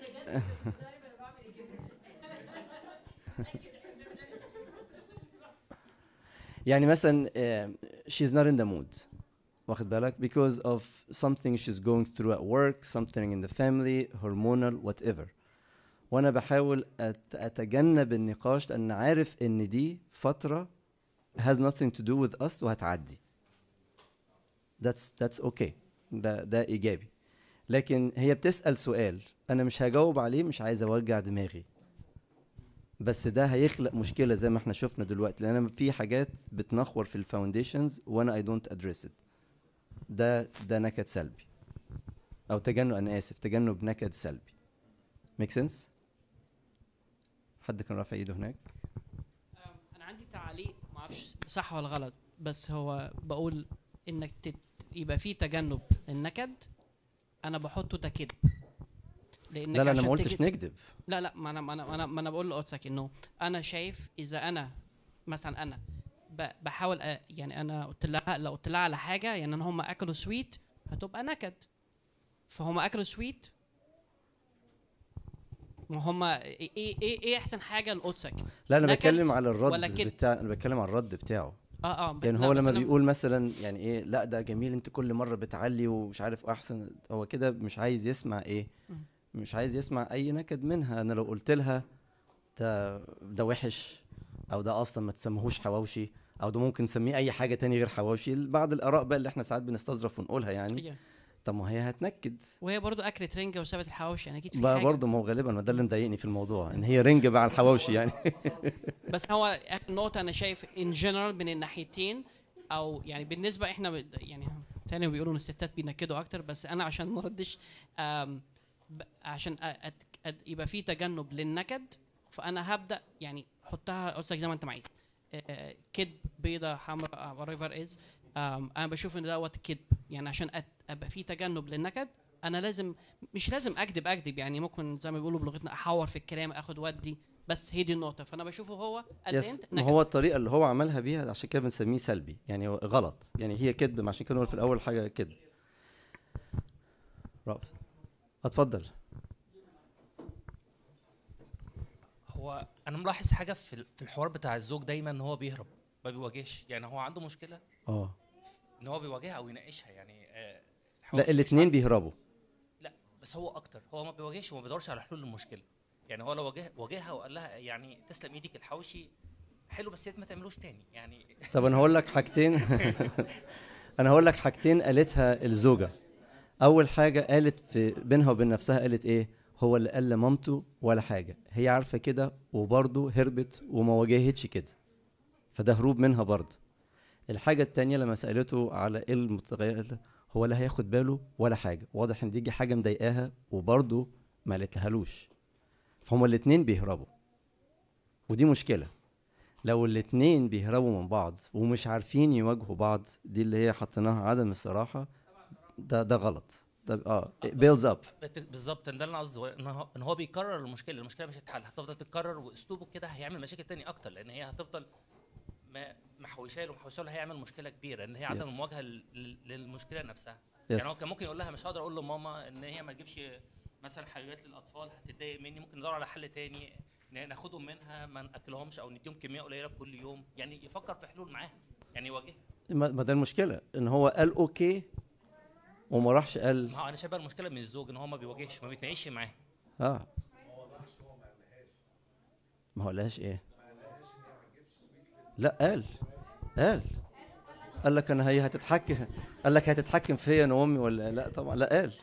يعني مثلا آه، she's not in the mood واخد بالك because of something she's going through at work something in the family hormonal whatever وانا بحاول أت- اتجنب النقاش لان عارف ان دي فتره has nothing to do with us وهتعدي that's that's okay ده ده ايجابي لكن هي بتسال سؤال انا مش هجاوب عليه مش عايز اوجع دماغي بس ده هيخلق مشكله زي ما احنا شفنا دلوقتي لان أنا في حاجات بتنخور في الفاونديشنز وانا اي دونت ادريس ات ده ده نكد سلبي او تجنب انا اسف تجنب نكد سلبي ميك سنس حد كان رافع ايده هناك انا عندي تعليق ما اعرفش صح ولا غلط بس هو بقول انك تت... يبقى في تجنب النكد انا بحطه تكذب لانك لا لا انا عشان ما قلتش تجد- نكذب لا لا ما انا ما انا ما انا, ما أنا بقول لاوتسك انه انا شايف اذا انا مثلا انا ب- بحاول أ... يعني انا قلت لها لو قلت لها على حاجه يعني ان هم اكلوا سويت هتبقى نكد فهم اكلوا سويت ما هم ايه ايه ايه إيه احسن حاجه لاوتسك لا انا نكد بتكلم على ولا الرد كذب؟ بتاع انا بتكلم على الرد بتاعه اه اه ب- يعني لا، هو بس لما أنا- بيقول مثلا يعني ايه لا ده جميل انت كل مره بتعلي ومش عارف احسن هو كده مش عايز يسمع ايه مم. مش عايز يسمع اي نكد منها انا لو قلت لها ده ده وحش او ده اصلا ما تسميهوش حواوشي او ده ممكن نسميه اي حاجه تاني غير حواوشي بعض الاراء بقى اللي احنا ساعات بنستظرف ونقولها يعني هي. طب ما هي هتنكد وهي برضو اكلت رنجه وسابت الحواوشي يعني اكيد في بقى حاجه برضه ما هو غالبا ما ده اللي مضايقني في الموضوع ان هي رنج مع الحواوشي يعني بس هو اخر نقطه انا شايف ان جنرال من الناحيتين او يعني بالنسبه احنا ب- يعني تاني بيقولوا ان الستات بينكدوا اكتر بس انا عشان ما اردش آم، ب- عشان أ- أت- أت- يبقى في تجنب للنكد فانا هبدا يعني حطها قصدك زي ما انت عايز آه، كذب بيضه حمراء whatever از انا بشوف ان دوت كذب يعني عشان أت- ابقى في تجنب للنكد انا لازم مش لازم اكذب اكذب يعني ممكن زي ما بيقولوا بلغتنا احور في الكلام اخد ودي بس هي دي النقطه فانا بشوفه هو at the يس end ما نكد. هو الطريقه اللي هو عملها بيها عشان كده بنسميه سلبي يعني هو غلط يعني هي كذب ما عشان كده نقول في الاول حاجه كذب رأف اتفضل هو انا ملاحظ حاجه في ال- في الحوار بتاع الزوج دايما ان هو بيهرب ما بيواجهش يعني هو عنده مشكله اه ان هو بيواجهها او يناقشها يعني آه، الحوار لا مش- مش الاثنين عنده- بيهربوا لا بس هو اكتر هو ما بيواجهش وما بيدورش على حلول للمشكله يعني هو لو واجه واجهها وقال لها يعني تسلم ايدك الحوشي حلو بس يا ريت ما تعملوش تاني يعني طب انا هقول لك حاجتين انا هقول لك حاجتين قالتها الزوجه اول حاجه قالت في بينها وبين نفسها قالت ايه هو اللي قال لمامته ولا حاجه هي عارفه كده وبرضه هربت وما واجهتش كده فده هروب منها برضه الحاجه التانية لما سالته على ايه المتغيرات هو لا هياخد باله ولا حاجه واضح ان دي حاجه مضايقاها وبرضه ما قالتلهالوش فهما الاتنين بيهربوا ودي مشكله لو الاتنين بيهربوا من بعض ومش عارفين يواجهوا بعض دي اللي هي حطيناها عدم الصراحه ده ده غلط ده اه بيلز اب بت- بالظبط ده اللي انا قصدي هو ان هو ان هو بيكرر المشكله المشكله مش هتتحل هتفضل تتكرر واسلوبه كده هيعمل مشاكل تاني اكتر لان هي هتفضل ما- محوشه له محوشه له هيعمل مشكله كبيره ان هي عدم Yes. المواجهه لل- للمشكله نفسها Yes. يعني هو كان ممكن يقول لها مش هقدر اقول لماما ان هي ما تجيبش مثلا حلويات للاطفال هتتضايق مني ممكن ندور على حل تاني ن- ناخدهم منها ما ناكلهمش او نديهم كميه قليله كل يوم يعني يفكر في حلول معاها يعني يواجهها ما ما ده المشكله ان هو قال اوكي وما راحش قال ما هو انا شايف بقى المشكله من الزوج ان هو ما بيواجهش ما بيتناقش معاه اه ما هو قالهاش ايه لا قال قال قال لك انا هي هتتحكم قال لك هتتحكم فيا انا وامي ولا لا طبعا لا قال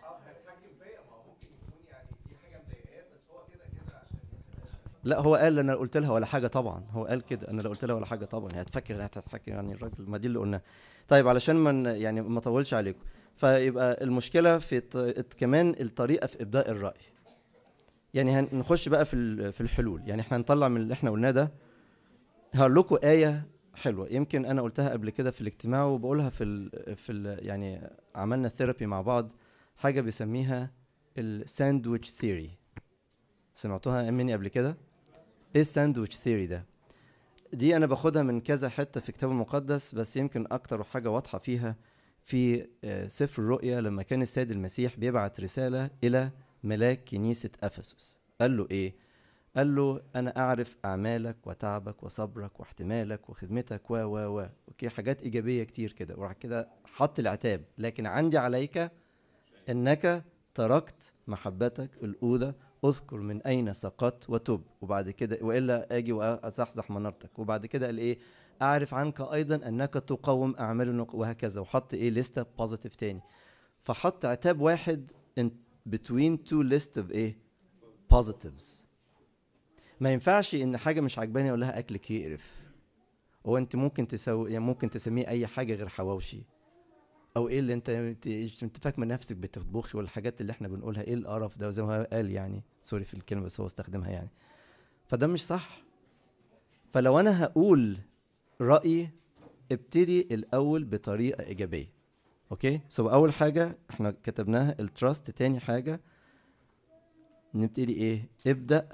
لا هو قال انا قلت لها ولا حاجه طبعا هو قال كده انا لو قلت لها ولا حاجه طبعا هي هتفكر انها هتتحكم يعني الراجل ما دي اللي قلناه طيب علشان ما ن- يعني ما اطولش عليكم فيبقى المشكله في ط- كمان الطريقه في ابداء الراي يعني هنخش بقى في ال- في الحلول يعني احنا هنطلع من اللي احنا قلناه ده هقول لكم ايه حلوه يمكن انا قلتها قبل كده في الاجتماع وبقولها في ال في ال يعني عملنا ثيرابي مع بعض حاجه بيسميها الساندويتش ثيوري سمعتوها مني قبل كده ايه الساندويتش ثيوري ده دي انا باخدها من كذا حته في الكتاب المقدس بس يمكن اكتر حاجه واضحه فيها في آه، سفر الرؤيا لما كان السيد المسيح بيبعت رساله الى ملاك كنيسه افسس قال له ايه قال له انا اعرف اعمالك وتعبك وصبرك واحتمالك وخدمتك و و و اوكي حاجات ايجابيه كتير كده وراح كده حط العتاب لكن عندي عليك انك تركت محبتك الاولى اذكر من اين سقطت وتب وبعد كده والا اجي واصحصح منارتك وبعد كده قال ايه اعرف عنك ايضا انك تقاوم اعمال النق- وهكذا وحط ايه لسته بوزيتيف تاني فحط عتاب واحد in between two list of ايه positives ما ينفعش ان حاجه مش عجباني اقول لها اكلك يقرف هو انت ممكن تسوي يعني ممكن تسميه اي حاجه غير حواوشي او ايه اللي انت انت انت فاكره نفسك بتطبخي والحاجات اللي احنا بنقولها ايه القرف ده زي ما هو قال يعني سوري في الكلمه بس هو استخدمها يعني فده مش صح فلو انا هقول رايي ابتدي الاول بطريقه ايجابيه اوكي سو اول حاجه احنا كتبناها التراست تاني حاجه نبتدي ايه ابدا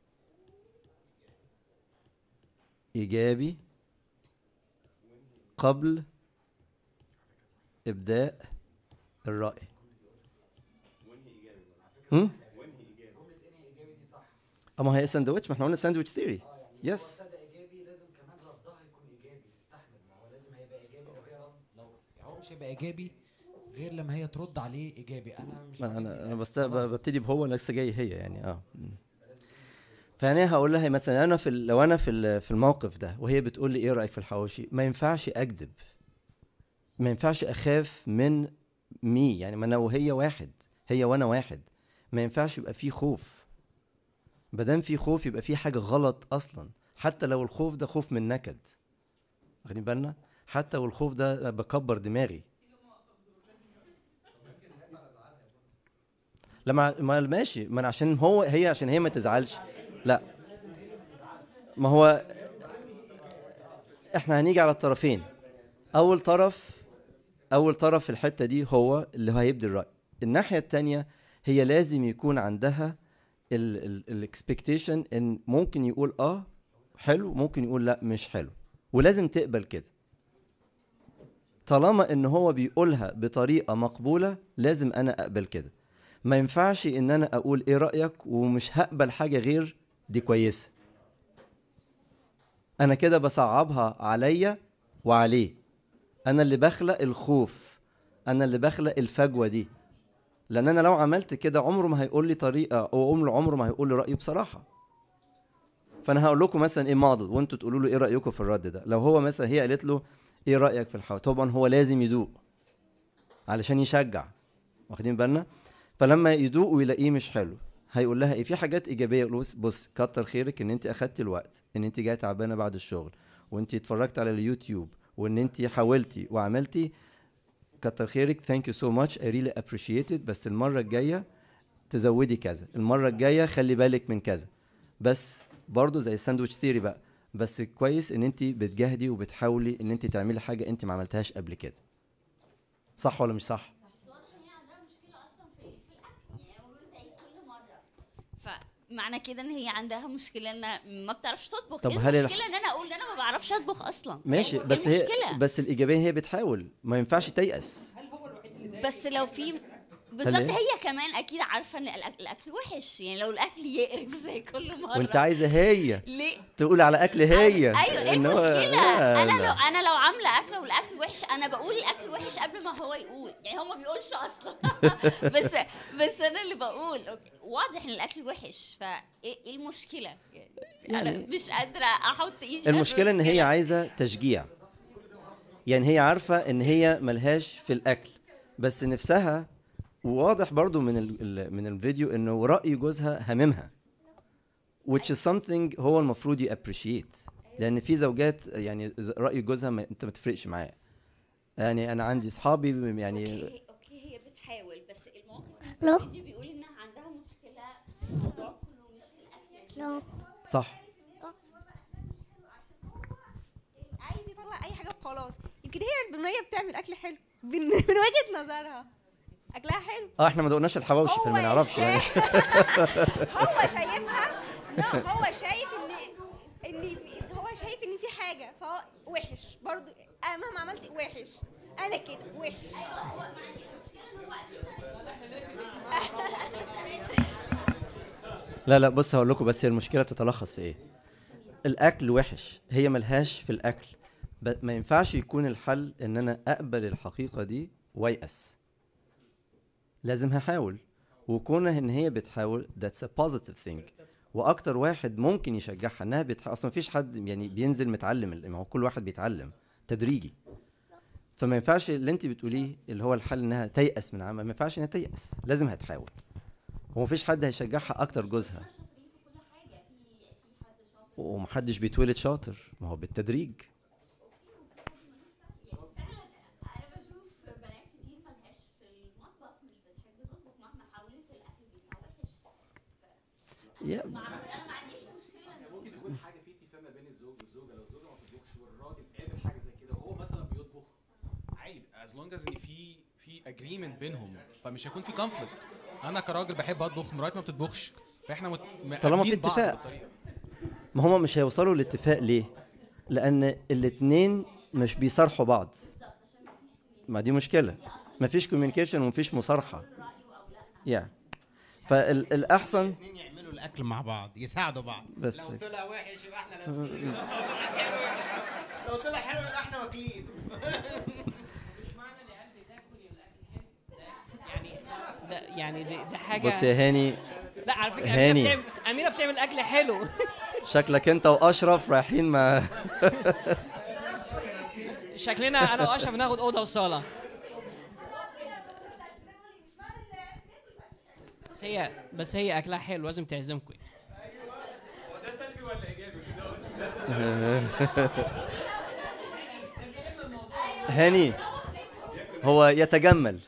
ايجابي قبل ابداء الراي هم؟ اما هي ساندويتش ما احنا قلنا ساندويتش ثيوري يس هو مش هيبقى ايجابي غير لما هي ترد عليه ايجابي انا مش ما انا انا بس ب- ببتدي بهو لسه جاي هي يعني اه مم. فانا هقول لها مثلا انا في ال- لو انا في ال- في الموقف ده وهي بتقول لي ايه رايك في الحواوشي ما ينفعش اكذب ما ينفعش اخاف من مي يعني ما انا وهي واحد هي وانا واحد ما ينفعش يبقى في خوف ما دام في خوف يبقى في حاجه غلط اصلا حتى لو الخوف ده خوف من نكد واخدين بالنا حتى والخوف ده بكبر دماغي لما ما ماشي ما أنا عشان هو هي عشان هي ما تزعلش لا ما هو احنا هنيجي على الطرفين اول طرف اول طرف في الحته دي هو اللي هيبدي الراي الناحيه التانية هي لازم يكون عندها الاكسبكتيشن ان ممكن يقول اه حلو ممكن يقول لا مش حلو ولازم تقبل كده طالما ان هو بيقولها بطريقه مقبوله لازم انا اقبل كده ما ينفعش ان انا اقول ايه رايك ومش هقبل حاجه غير دي كويسه انا كده بصعبها عليا وعليه انا اللي بخلق الخوف انا اللي بخلق الفجوه دي لان انا لو عملت كده عمره ما هيقول لي طريقه او عمره عمره ما هيقول لي رايه بصراحه فانا هقول لكم مثلا ايه موديل وانتوا تقولوا له ايه رايكم في الرد ده لو هو مثلا هي قالت له ايه رايك في الحوار طبعا هو لازم يدوق علشان يشجع واخدين بالنا فلما يدوق ويلاقيه مش حلو هيقول لها ايه في حاجات ايجابيه يقول بص بص كتر خيرك ان انت اخدتي الوقت ان انت جايه تعبانه بعد الشغل وانت اتفرجت على اليوتيوب وان انت حاولتي وعملتي كتر خيرك ثانك يو سو ماتش اي ريلي ابريشيتد بس المره الجايه تزودي كذا المره الجايه خلي بالك من كذا بس برضو زي الساندويتش ثيري بقى بس كويس ان انت بتجاهدي وبتحاولي ان انت تعملي حاجه انت ما عملتهاش قبل كده صح ولا مش صح فمعنى كده ان هي عندها مشكله ان ما بتعرفش تطبخ طب ايه هل الح- المشكله ان انا اقول ان انا ما بعرفش اطبخ اصلا ماشي يعني بس إيه هي المشكلة؟ بس الايجابيه هي بتحاول ما ينفعش تيأس بس لو في بالظبط إيه؟ هي كمان اكيد عارفه ان الأك- الاكل وحش يعني لو الاكل يقرف زي كل مره وانت عايزه هي ليه تقول على اكل هي ايوه ايه إن هو- المشكله لا، انا لا. لو انا لو عامله اكله والاكل وحش انا بقول الاكل وحش قبل ما هو يقول يعني هو ما بيقولش اصلا بس بس انا اللي بقول أوكي، واضح ان الاكل وحش فايه ايه المشكله يعني, انا يعني- مش قادره احط ايدي في المشكله ان هي عايزه تشجيع يعني هي عارفه ان هي ملهاش في الاكل بس نفسها وواضح برضو من ال ال- من الفيديو انه راي جوزها هاممها which is something هو المفروض ي appreciate لان في زوجات يعني ز- راي جوزها ما انت ما تفرقش معاه يعني انا عندي اصحابي يعني اوكي اوكي هي بتحاول بس الموقف لا. الفيديو بيقول انها عندها مشكله الموضوع كله مش في الاكل صح عايز يطلع اي حاجه وخلاص يمكن هي من وهي بتعمل اكل حلو من, من وجهه نظرها اكلها حلو اه احنا ما دقناش الحواوشي هو فما نعرفش يعني هو شايفها لا هو شايف ان ان في- هو شايف ان في حاجه فهو وحش برضو انا مهما عملت وحش انا كده وحش لا لا بص هقول لكم بس هي المشكله بتتلخص في ايه الاكل وحش هي ملهاش في الاكل ب- ما ينفعش يكون الحل ان انا اقبل الحقيقه دي ويأس لازم هحاول وكونه ان هي بتحاول that's a positive thing واكتر واحد ممكن يشجعها انها بتح... اصلا مفيش حد يعني بينزل متعلم ما هو كل واحد بيتعلم تدريجي فما ينفعش اللي انت بتقوليه اللي هو الحل انها تيأس من عمل ما ينفعش انها تيأس لازم هتحاول ومفيش حد هيشجعها اكتر جوزها ومحدش بيتولد شاطر ما هو بالتدريج انا بشوف بنات كتير ملهاش في المطبخ مش بتحب تطبخ مهما حاولت الاكل بيطلع وحش يا- ما اعرفش انا ما عنديش مشكله إن- ممكن يكون حاجه في اتفاق ما بين الزوج والزوجه لو الزوجه ما بتطبخش والراجل قابل حاجه زي كده وهو مثلا بيطبخ عادي از لونج از ان في في اجريمنت بينهم فمش هيكون في كونفليكت انا كراجل بحب اطبخ مراتي ما بتطبخش فاحنا مت... طالما في مقابلين بعض اتفاق. بالطريقة. ما هما مش هيوصلوا لاتفاق ليه لان الاتنين مش بيصارحوا بعض ما دي مشكله مفيش كوميونيكيشن ومفيش مصارحه يعني فالاحسن الاثنين يعملوا الاكل مع بعض يساعدوا بعض بس لو طلع وحش يبقى احنا لابسين لو طلع حلو يبقى احنا واكلين ده يعني دي, دي حاجه بص يا هاني لا على فكره هاني. اميره بتعمل اميره بتعمل اكل حلو شكلك انت واشرف رايحين مع شكلنا انا واشرف ناخد اوضه وصاله بس هي بس هي اكلها حلو لازم تعزمكم هو ده سلبي ولا ايجابي هاني هو يتجمل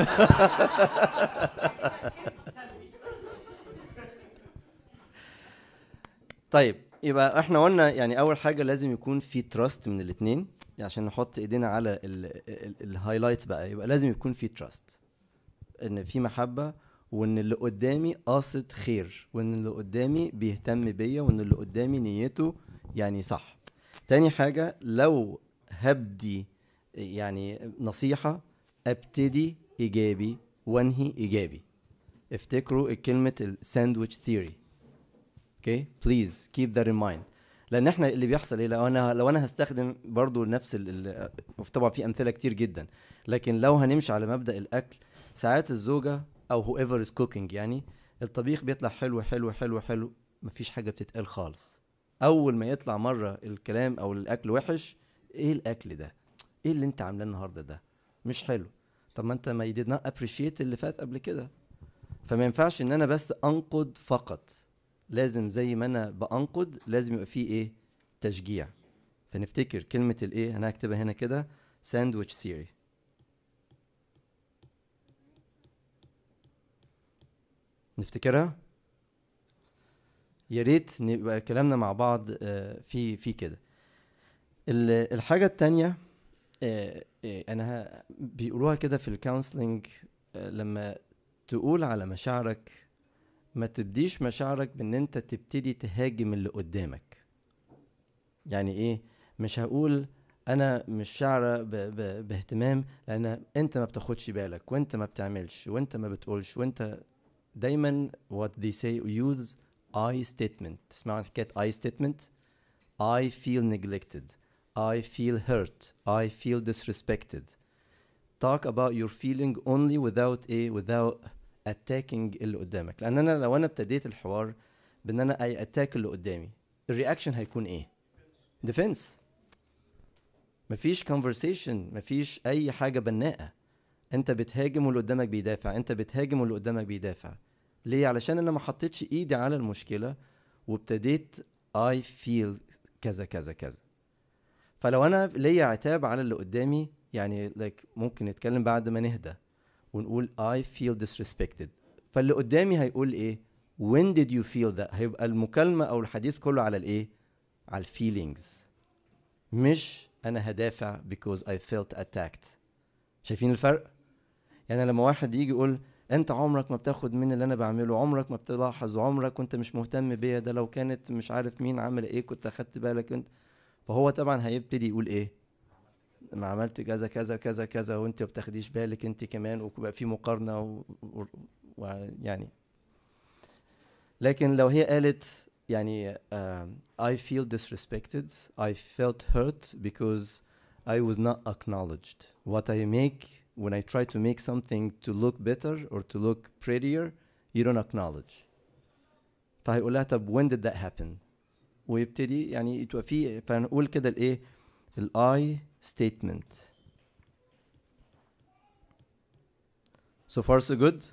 طيب يبقى احنا قلنا يعني اول حاجه لازم يكون في تراست من الاثنين عشان نحط ايدينا على الهايلايتس بقى يبقى لازم يكون في تراست ان في محبه وان اللي قدامي قاصد خير وان اللي قدامي بيهتم بيا وان اللي قدامي نيته يعني صح تاني حاجه لو هبدي يعني نصيحه ابتدي ايجابي وانهي ايجابي افتكروا كلمه الساندويتش ثيوري اوكي بليز كيب ذات ان مايند لان احنا اللي بيحصل ايه لو انا لو انا هستخدم برضو نفس ال- ال- طبعا في امثله كتير جدا لكن لو هنمشي على مبدا الاكل ساعات الزوجه او هو ايفر از كوكينج يعني الطبيخ بيطلع حلو حلو حلو حلو مفيش حاجه بتتقال خالص اول ما يطلع مره الكلام او الاكل وحش ايه الاكل ده ايه اللي انت عاملاه النهارده ده مش حلو طب ما انت ما you did not appreciate اللي فات قبل كده فما ينفعش ان انا بس انقد فقط لازم زي ما انا بانقد لازم يبقى فيه ايه تشجيع فنفتكر كلمه الايه انا هكتبها هنا كده ساندويتش ثيوري نفتكرها يا ريت نبقى كلامنا مع بعض آه، في في كده ال- الحاجه التانية آه، آه، انا ه- بيقولوها كده في الكونسلنج لما تقول على مشاعرك ما تبديش مشاعرك بان انت تبتدي تهاجم اللي قدامك يعني ايه مش هقول انا مش شاعره ب... ب... باهتمام لان انت ما بتاخدش بالك وانت ما بتعملش وانت ما بتقولش وانت دايما what they say use I statement تسمعوا عن حكايه I statement I feel neglected I feel hurt I feel disrespected talk about your feeling only without a without attacking اللي قدامك لان انا لو انا ابتديت الحوار بان انا اي اتاك اللي قدامي الرياكشن هيكون ايه ديفنس مفيش conversation مفيش اي حاجه بناءه انت بتهاجم واللي قدامك بيدافع انت بتهاجم واللي قدامك بيدافع ليه علشان انا ما حطيتش ايدي على المشكله وابتديت I feel كذا كذا كذا فلو انا ليا عتاب على اللي قدامي يعني like ممكن نتكلم بعد ما نهدى ونقول I feel disrespected فاللي قدامي هيقول ايه when did you feel that هيبقى المكالمة او الحديث كله على الايه على الفيلينجز مش انا هدافع because I felt attacked شايفين الفرق يعني لما واحد يجي يقول انت عمرك ما بتاخد من اللي انا بعمله عمرك ما بتلاحظ وعمرك وانت مش مهتم بيا ده لو كانت مش عارف مين عامل ايه كنت اخدت بالك انت فهو طبعا هيبتدي يقول ايه ما عملت كذا كذا كذا كذا وانت ما بتاخديش بالك انت كمان وبقى في مقارنه و... و... و... يعني لكن لو هي قالت يعني um, I feel disrespected I felt hurt because I was not acknowledged what I make when I try to make something to look better or to look prettier you don't acknowledge فهيقول لها طب when did that happen ويبتدي يعني تبقى في فنقول كده الايه الاي statement so far so good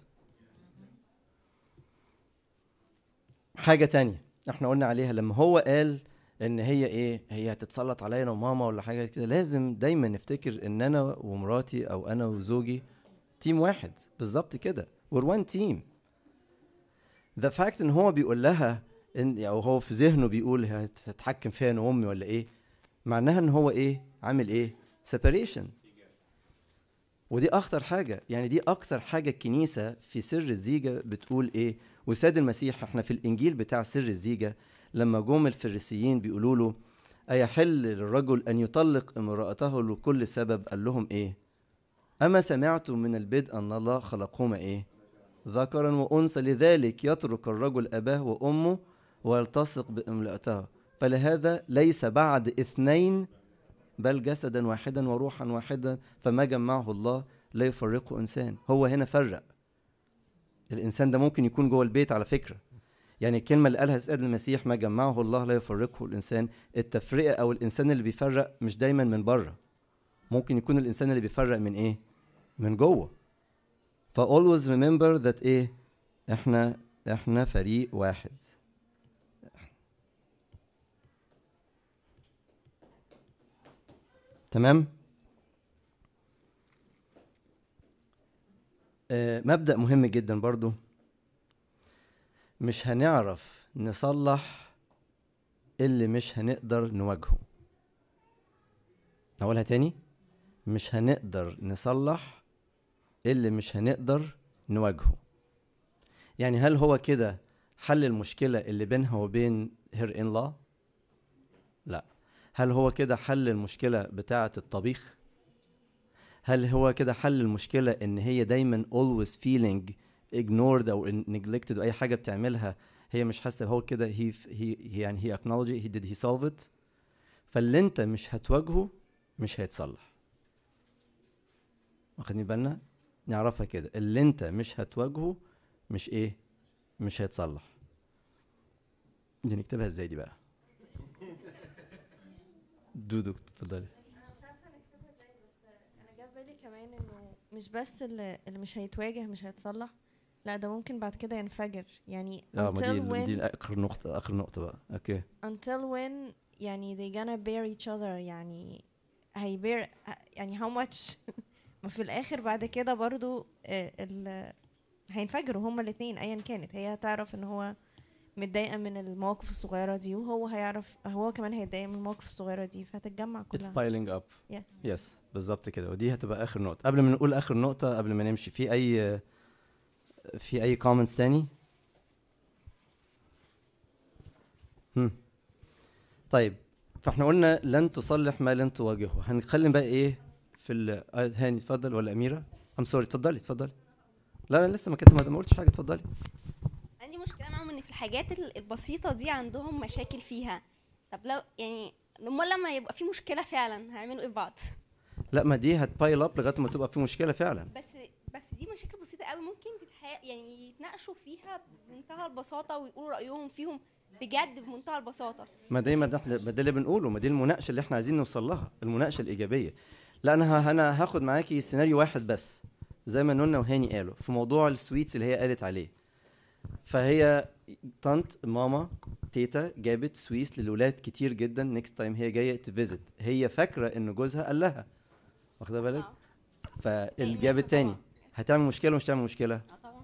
حاجة تانية احنا قلنا عليها لما هو قال ان هي ايه هي هتتسلط عليا انا وماما ولا حاجة كده لازم دايما نفتكر ان انا ومراتي او انا وزوجي تيم واحد بالظبط كده we're one team the fact ان هو بيقول لها ان او هو في ذهنه بيقول هتتحكم فيا انا وامي ولا ايه معناها ان هو ايه عامل ايه separation ودي اخطر حاجه يعني دي اكتر حاجه الكنيسه في سر الزيجه بتقول ايه وسيد المسيح احنا في الانجيل بتاع سر الزيجه لما جم الفريسيين بيقولوا له ايحل للرجل ان يطلق امراته لكل سبب قال لهم ايه اما سمعتم من البدء ان الله خلقهما ايه ذكرا وانثى لذلك يترك الرجل اباه وامه ويلتصق بامرأته فلهذا ليس بعد اثنين بل جسدا واحدا وروحا واحدا فما جمعه الله لا يفرقه انسان هو هنا فرق الانسان ده ممكن يكون جوه البيت على فكره يعني الكلمه اللي قالها السيد المسيح ما جمعه الله لا يفرقه الانسان التفرقه او الانسان اللي بيفرق مش دايما من بره ممكن يكون الانسان اللي بيفرق من ايه من جوه ف always remember that ايه احنا احنا فريق واحد تمام آه مبدأ مهم جدا برضو مش هنعرف نصلح اللي مش هنقدر نواجهه هقولها تاني مش هنقدر نصلح اللي مش هنقدر نواجهه يعني هل هو كده حل المشكلة اللي بينها وبين هير ان لا لا هل هو كده حل المشكلة بتاعة الطبيخ هل هو كده حل المشكلة ان هي دايما always feeling ignored او neglected او اي حاجة بتعملها هي مش حاسة هو كده he, he, he يعني he acknowledge it he did he solve it فاللي انت مش هتواجهه مش هيتصلح واخدين بالنا نعرفها كده اللي انت مش هتواجهه مش ايه مش هيتصلح دي نكتبها ازاي دي بقى دودو اتفضلي انا جاب بالي كمان انه مش بس اللي, اللي مش هيتواجه مش هيتصلح لا ده ممكن بعد كده ينفجر يعني اه ما until دي when دي اخر نقطة اخر نقطة بقى اوكي until when يعني they gonna bear each other يعني هيبير يعني how much ما في الاخر بعد كده برضو آه، ال هينفجروا هما الاتنين ايا كانت هي هتعرف ان هو متضايقه من المواقف الصغيره دي وهو هيعرف هو كمان هيتضايق من المواقف الصغيره دي فهتتجمع It's كلها piling up Yes. يس بالظبط كده ودي هتبقى اخر نقطة قبل ما نقول اخر نقطة قبل ما نمشي في اي في اي comments تاني هم. طيب فاحنا قلنا لن تصلح ما لن تواجهه هنتكلم بقى ايه في ال آه، هاني اتفضل ولا اميرة ام سوري اتفضلي اتفضلي لا لا لسه ما كنت ما قلتش حاجة اتفضلي عندي مشكله معاهم ان في الحاجات ال- البسيطه دي عندهم مشاكل فيها طب لو يعني امال لما يبقى في مشكله فعلا هيعملوا ايه في بعض لا ما دي هتبايل اب لغاية ما تبقى في مشكلة فعلا بس بس دي مشاكل بسيطه قوي ممكن تتح... يعني يتناقشوا فيها بمنتهى البساطه ويقولوا رايهم فيهم بجد بمنتهى البساطه ما دايما ده احنا ما ده اللي بنقوله ما دي المناقشه اللي احنا عايزين نوصل لها المناقشه الايجابيه لا انا ه- انا هاخد معاكي سيناريو واحد بس زي ما نونا وهاني قالوا في موضوع السويتس اللي هي قالت عليه فهي طنط ماما تيتا جابت سويس للولاد كتير جدا نيكست تايم هي جايه تفيزت هي فاكره ان جوزها قال لها واخده بالك فالجاب التاني هتعمل مشكله ومش هتعمل مشكله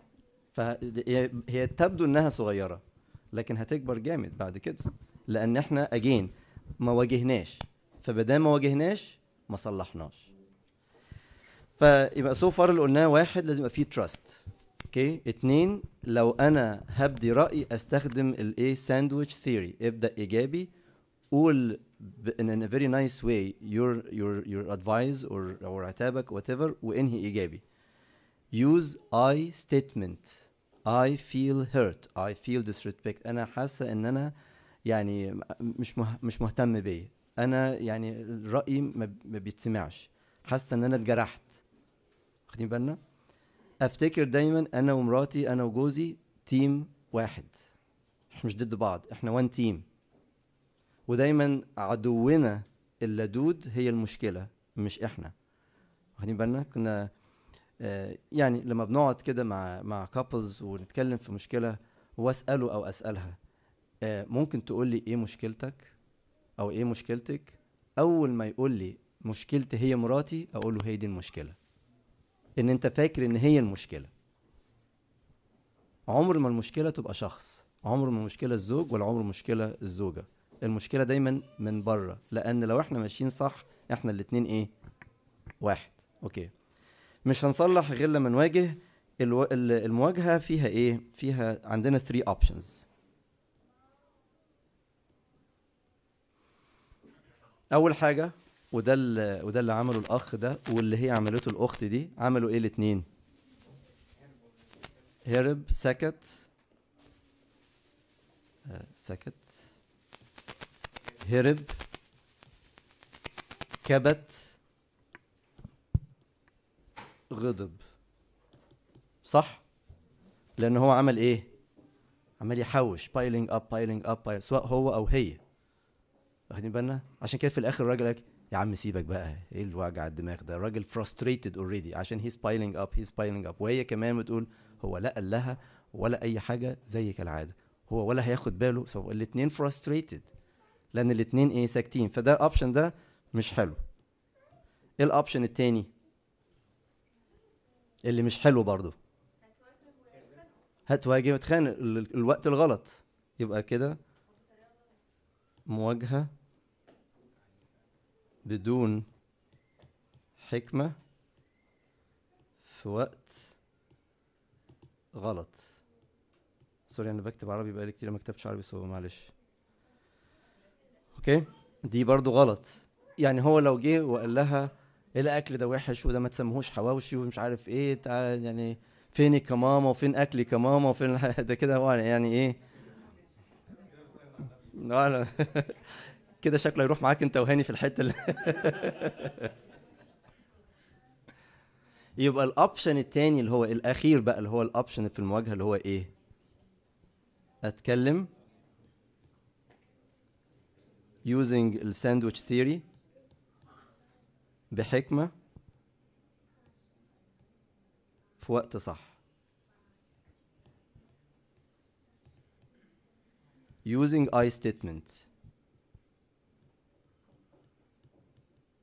فهي هي تبدو انها صغيره لكن هتكبر جامد بعد كده لان احنا اجين ما واجهناش فبدام ما واجهناش ما صلحناش فيبقى سو فار اللي قلناه واحد لازم يبقى فيه تراست اوكي اتنين لو انا هبدي راي استخدم الايه ساندويتش ثيوري ابدا ايجابي قول ب- in a very nice way your your your advice or or عتابك whatever وانهي ايجابي use I statement I feel hurt I feel disrespect انا حاسه ان انا يعني م- مش مه مش مهتم بيا انا يعني رايي ما ب- ما بيتسمعش حاسه ان انا اتجرحت واخدين بالنا افتكر دايما انا ومراتي انا وجوزي تيم واحد احنا مش ضد بعض احنا وان تيم ودايما عدونا اللدود هي المشكله مش احنا واخدين بالنا كنا آه، يعني لما بنقعد كده مع مع كابلز ونتكلم في مشكله واساله او اسالها آه، ممكن تقول لي ايه مشكلتك او ايه مشكلتك اول ما يقول لي مشكلتي هي مراتي اقول له هي دي المشكله ان انت فاكر ان هي المشكله عمر ما المشكله تبقى شخص عمر ما المشكله الزوج ولا عمر المشكله الزوجه المشكله دايما من بره لان لو احنا ماشيين صح احنا الاتنين ايه واحد اوكي مش هنصلح غير لما نواجه الو... ال- المواجهه فيها ايه فيها عندنا 3 اوبشنز اول حاجه وده ال- وده اللي عمله الاخ ده واللي هي عملته الاخت دي عملوا ايه الاتنين هرب سكت آه، سكت هرب كبت غضب صح لان هو عمل ايه عمال يحوش بايلينج اب بايلينج اب سواء هو او هي واخدين بالنا عشان كده في الاخر الراجل قال لك يا عم سيبك بقى ايه الوجع الدماغ ده الراجل frustrated already عشان he's piling up he's piling up وهي كمان بتقول هو لا قال لها ولا اي حاجه زي كالعاده هو ولا هياخد باله سو الاثنين frustrated لان الاثنين ايه ساكتين فده الاوبشن ده مش حلو ايه الاوبشن التاني اللي مش حلو برضه هتواجه وتخانق ال- الوقت الغلط يبقى كده مواجهة بدون حكمة في وقت غلط سوري انا بكتب عربي بقالي كتير ما كتبتش عربي سو معلش اوكي دي برضو غلط يعني هو لو جه وقال لها ايه الاكل ده وحش وده ما تسموهوش حواوشي ومش عارف ايه تعال يعني فينك يا ماما وفين اكلك يا ماما وفين الح- ده كده هو يعني ايه لا لا كده شكله يروح معاك انت وهاني في الحته اللي يبقى الاوبشن التاني اللي هو الاخير بقى اللي هو الاوبشن في المواجهه اللي هو ايه اتكلم using الساندويتش ثيوري بحكمه في وقت صح using I statement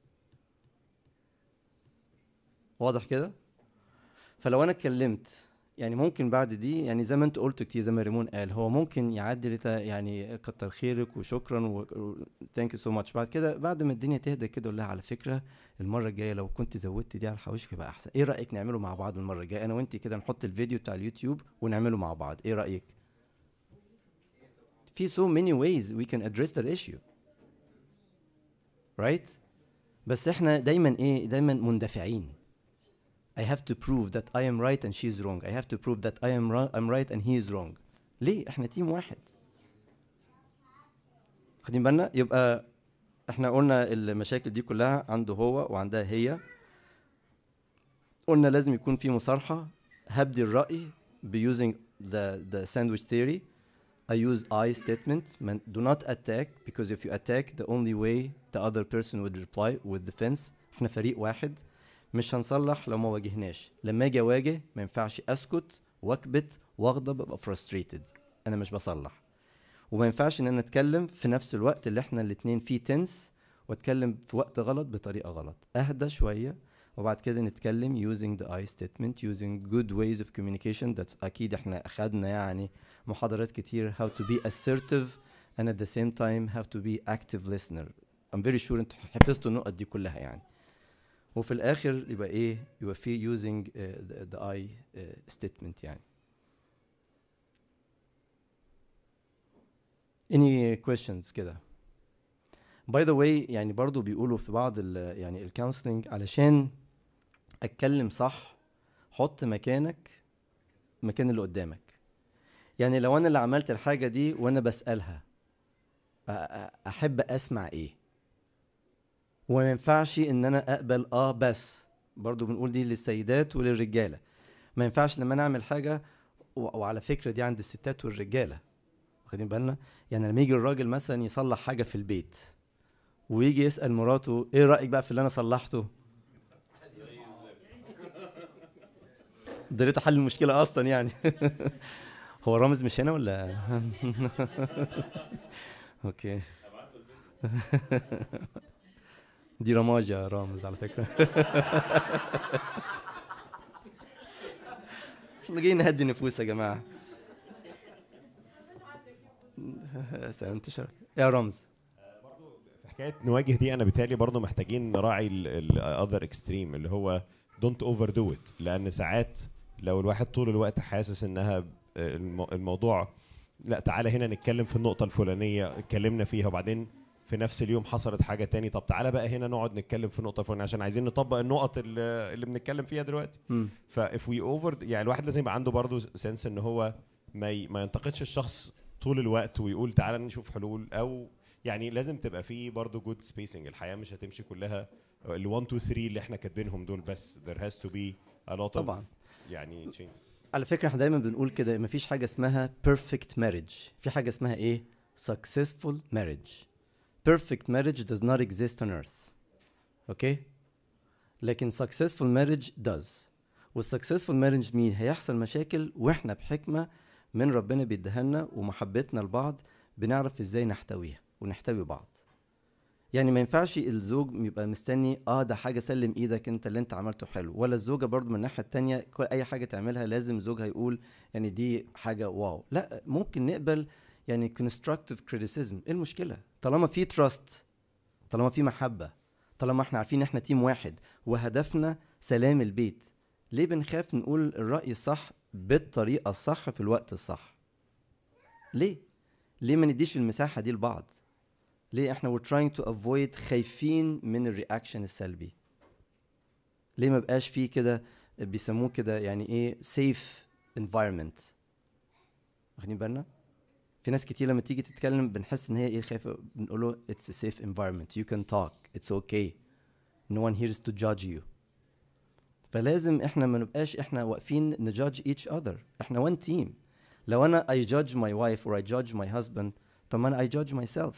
واضح كده فلو انا اتكلمت يعني ممكن بعد دي يعني زي ما انت قلت كتير زي ما ريمون قال هو ممكن يعدي لتا يعني كتر خيرك وشكرا و ثانك يو سو ماتش بعد كده بعد ما الدنيا تهدى كده قول لها على فكره المره الجايه لو كنت زودت دي على الحواوشي يبقى احسن ايه رايك نعمله مع بعض المره الجايه انا وانت كده نحط الفيديو بتاع اليوتيوب ونعمله مع بعض ايه رايك في so many ways we can address that issue right بس احنا دايما ايه دايما مندفعين I have to prove that I am right and she is wrong I have to prove that I am wrong I'm right and he is wrong ليه احنا تيم واحد واخدين بالنا يبقى احنا قلنا المشاكل دي كلها عنده هو وعندها هي قلنا لازم يكون في مصارحة هبدي الرأي ب using the the sandwich theory I use I statement man, do not attack because if you attack the only way the other person would reply with defense احنا فريق واحد مش هنصلح لو ما واجهناش لما اجي اواجه ما ينفعش اسكت واكبت واغضب ابقى frustrated انا مش بصلح وما ينفعش ان انا اتكلم في نفس الوقت اللي احنا الاتنين فيه تنس واتكلم في وقت غلط بطريقه غلط اهدى شويه وبعد كده نتكلم using the I statement using good ways of communication that's اكيد احنا اخدنا يعني محاضرات كتير how to be assertive and at the same time have to be active listener I'm very sure انتوا حفظتوا النقط دي كلها يعني وفي الاخر يبقى ايه يبقى في using uh, the, the I uh, statement يعني any questions كده باي ذا واي يعني برضو بيقولوا في بعض ال يعني الكونسلنج علشان اتكلم صح حط مكانك مكان اللي قدامك يعني لو انا اللي عملت الحاجه دي وانا بسالها أ- أ- احب اسمع ايه وما ينفعش ان انا اقبل اه بس برضو بنقول دي للسيدات وللرجاله ما ينفعش لما انا اعمل حاجه و- وعلى فكره دي عند الستات والرجاله واخدين بالنا يعني لما يجي الراجل مثلا يصلح حاجه في البيت ويجي يسال مراته ايه رايك بقى في اللي انا صلحته ده ريته حل المشكله اصلا يعني هو رامز مش هنا ولا اوكي دي رماج يا رامز على فكره احنا جايين نهدي النفوس يا جماعه سلامت شرف يا رامز في حكايه نواجه دي انا بالتالي برضه محتاجين نراعي الاذر اكستريم اللي هو دونت اوفر دو ات لان ساعات لو الواحد طول الوقت حاسس انها الم- الموضوع لا تعالى هنا نتكلم في النقطه الفلانيه اتكلمنا فيها وبعدين في نفس اليوم حصلت حاجه تاني طب تعالى بقى هنا نقعد نتكلم في النقطه الفلانيه عشان عايزين نطبق النقط اللي, اللي بنتكلم فيها دلوقتي مم. فاف وي اوفر يعني الواحد لازم يبقى عنده برضه سنس ان هو ما ي- ما ينتقدش الشخص طول الوقت ويقول تعالى نشوف حلول او يعني لازم تبقى في برضه جود سبيسنج الحياه مش هتمشي كلها ال 1 2 3 اللي احنا كاتبينهم دول بس there has to be a lot of طبعاً. يعني change على فكره احنا دايما بنقول كده مفيش حاجه اسمها perfect marriage في حاجه اسمها ايه successful marriage perfect marriage does not exist on earth اوكي لكن successful marriage does والsuccessful marriage مين هيحصل مشاكل واحنا بحكمه من ربنا بيديها لنا ومحبتنا لبعض بنعرف ازاي نحتويها ونحتوي بعض يعني ما ينفعش الزوج يبقى مستني اه ده حاجه سلم ايدك انت اللي انت عملته حلو ولا الزوجه برضو من الناحيه التانية كل اي حاجه تعملها لازم زوجها يقول يعني دي حاجه واو لا ممكن نقبل يعني constructive criticism ايه المشكله طالما في trust طالما في محبه طالما احنا عارفين احنا تيم واحد وهدفنا سلام البيت ليه بنخاف نقول الراي الصح بالطريقه الصح في الوقت الصح ليه ليه ما نديش المساحه دي لبعض ليه احنا we're trying to avoid خايفين من الرياكشن السلبي ليه ما بقاش فيه كده بيسموه كده يعني ايه safe environment واخدين بالنا في ناس كتير لما تيجي تتكلم بنحس ان هي ايه خايفه بنقول له it's a safe environment you can talk it's okay no one here is to judge you فلازم احنا ما نبقاش احنا واقفين نجادج each other احنا one team لو انا I judge my wife or I judge my husband طب ما انا I judge myself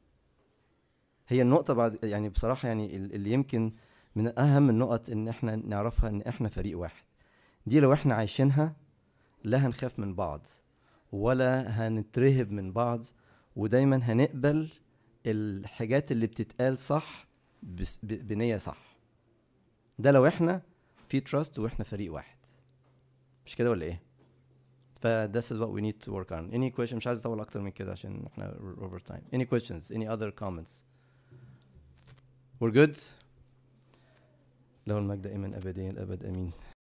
هي النقطة بعد يعني بصراحة يعني ال- اللي يمكن من أهم النقط إن إحنا نعرفها إن إحنا فريق واحد. دي لو إحنا عايشينها لا هنخاف من بعض ولا هنترهب من بعض ودايما هنقبل الحاجات اللي بتتقال صح بس- ب- بنية صح. ده لو إحنا في تراست وإحنا فريق واحد. مش كده ولا ايه ف this is what we need to work on any question مش عايز اطول اكتر من كده عشان احنا we're over time any questions any other comments we're good له المجد دائما ابديا الابد امين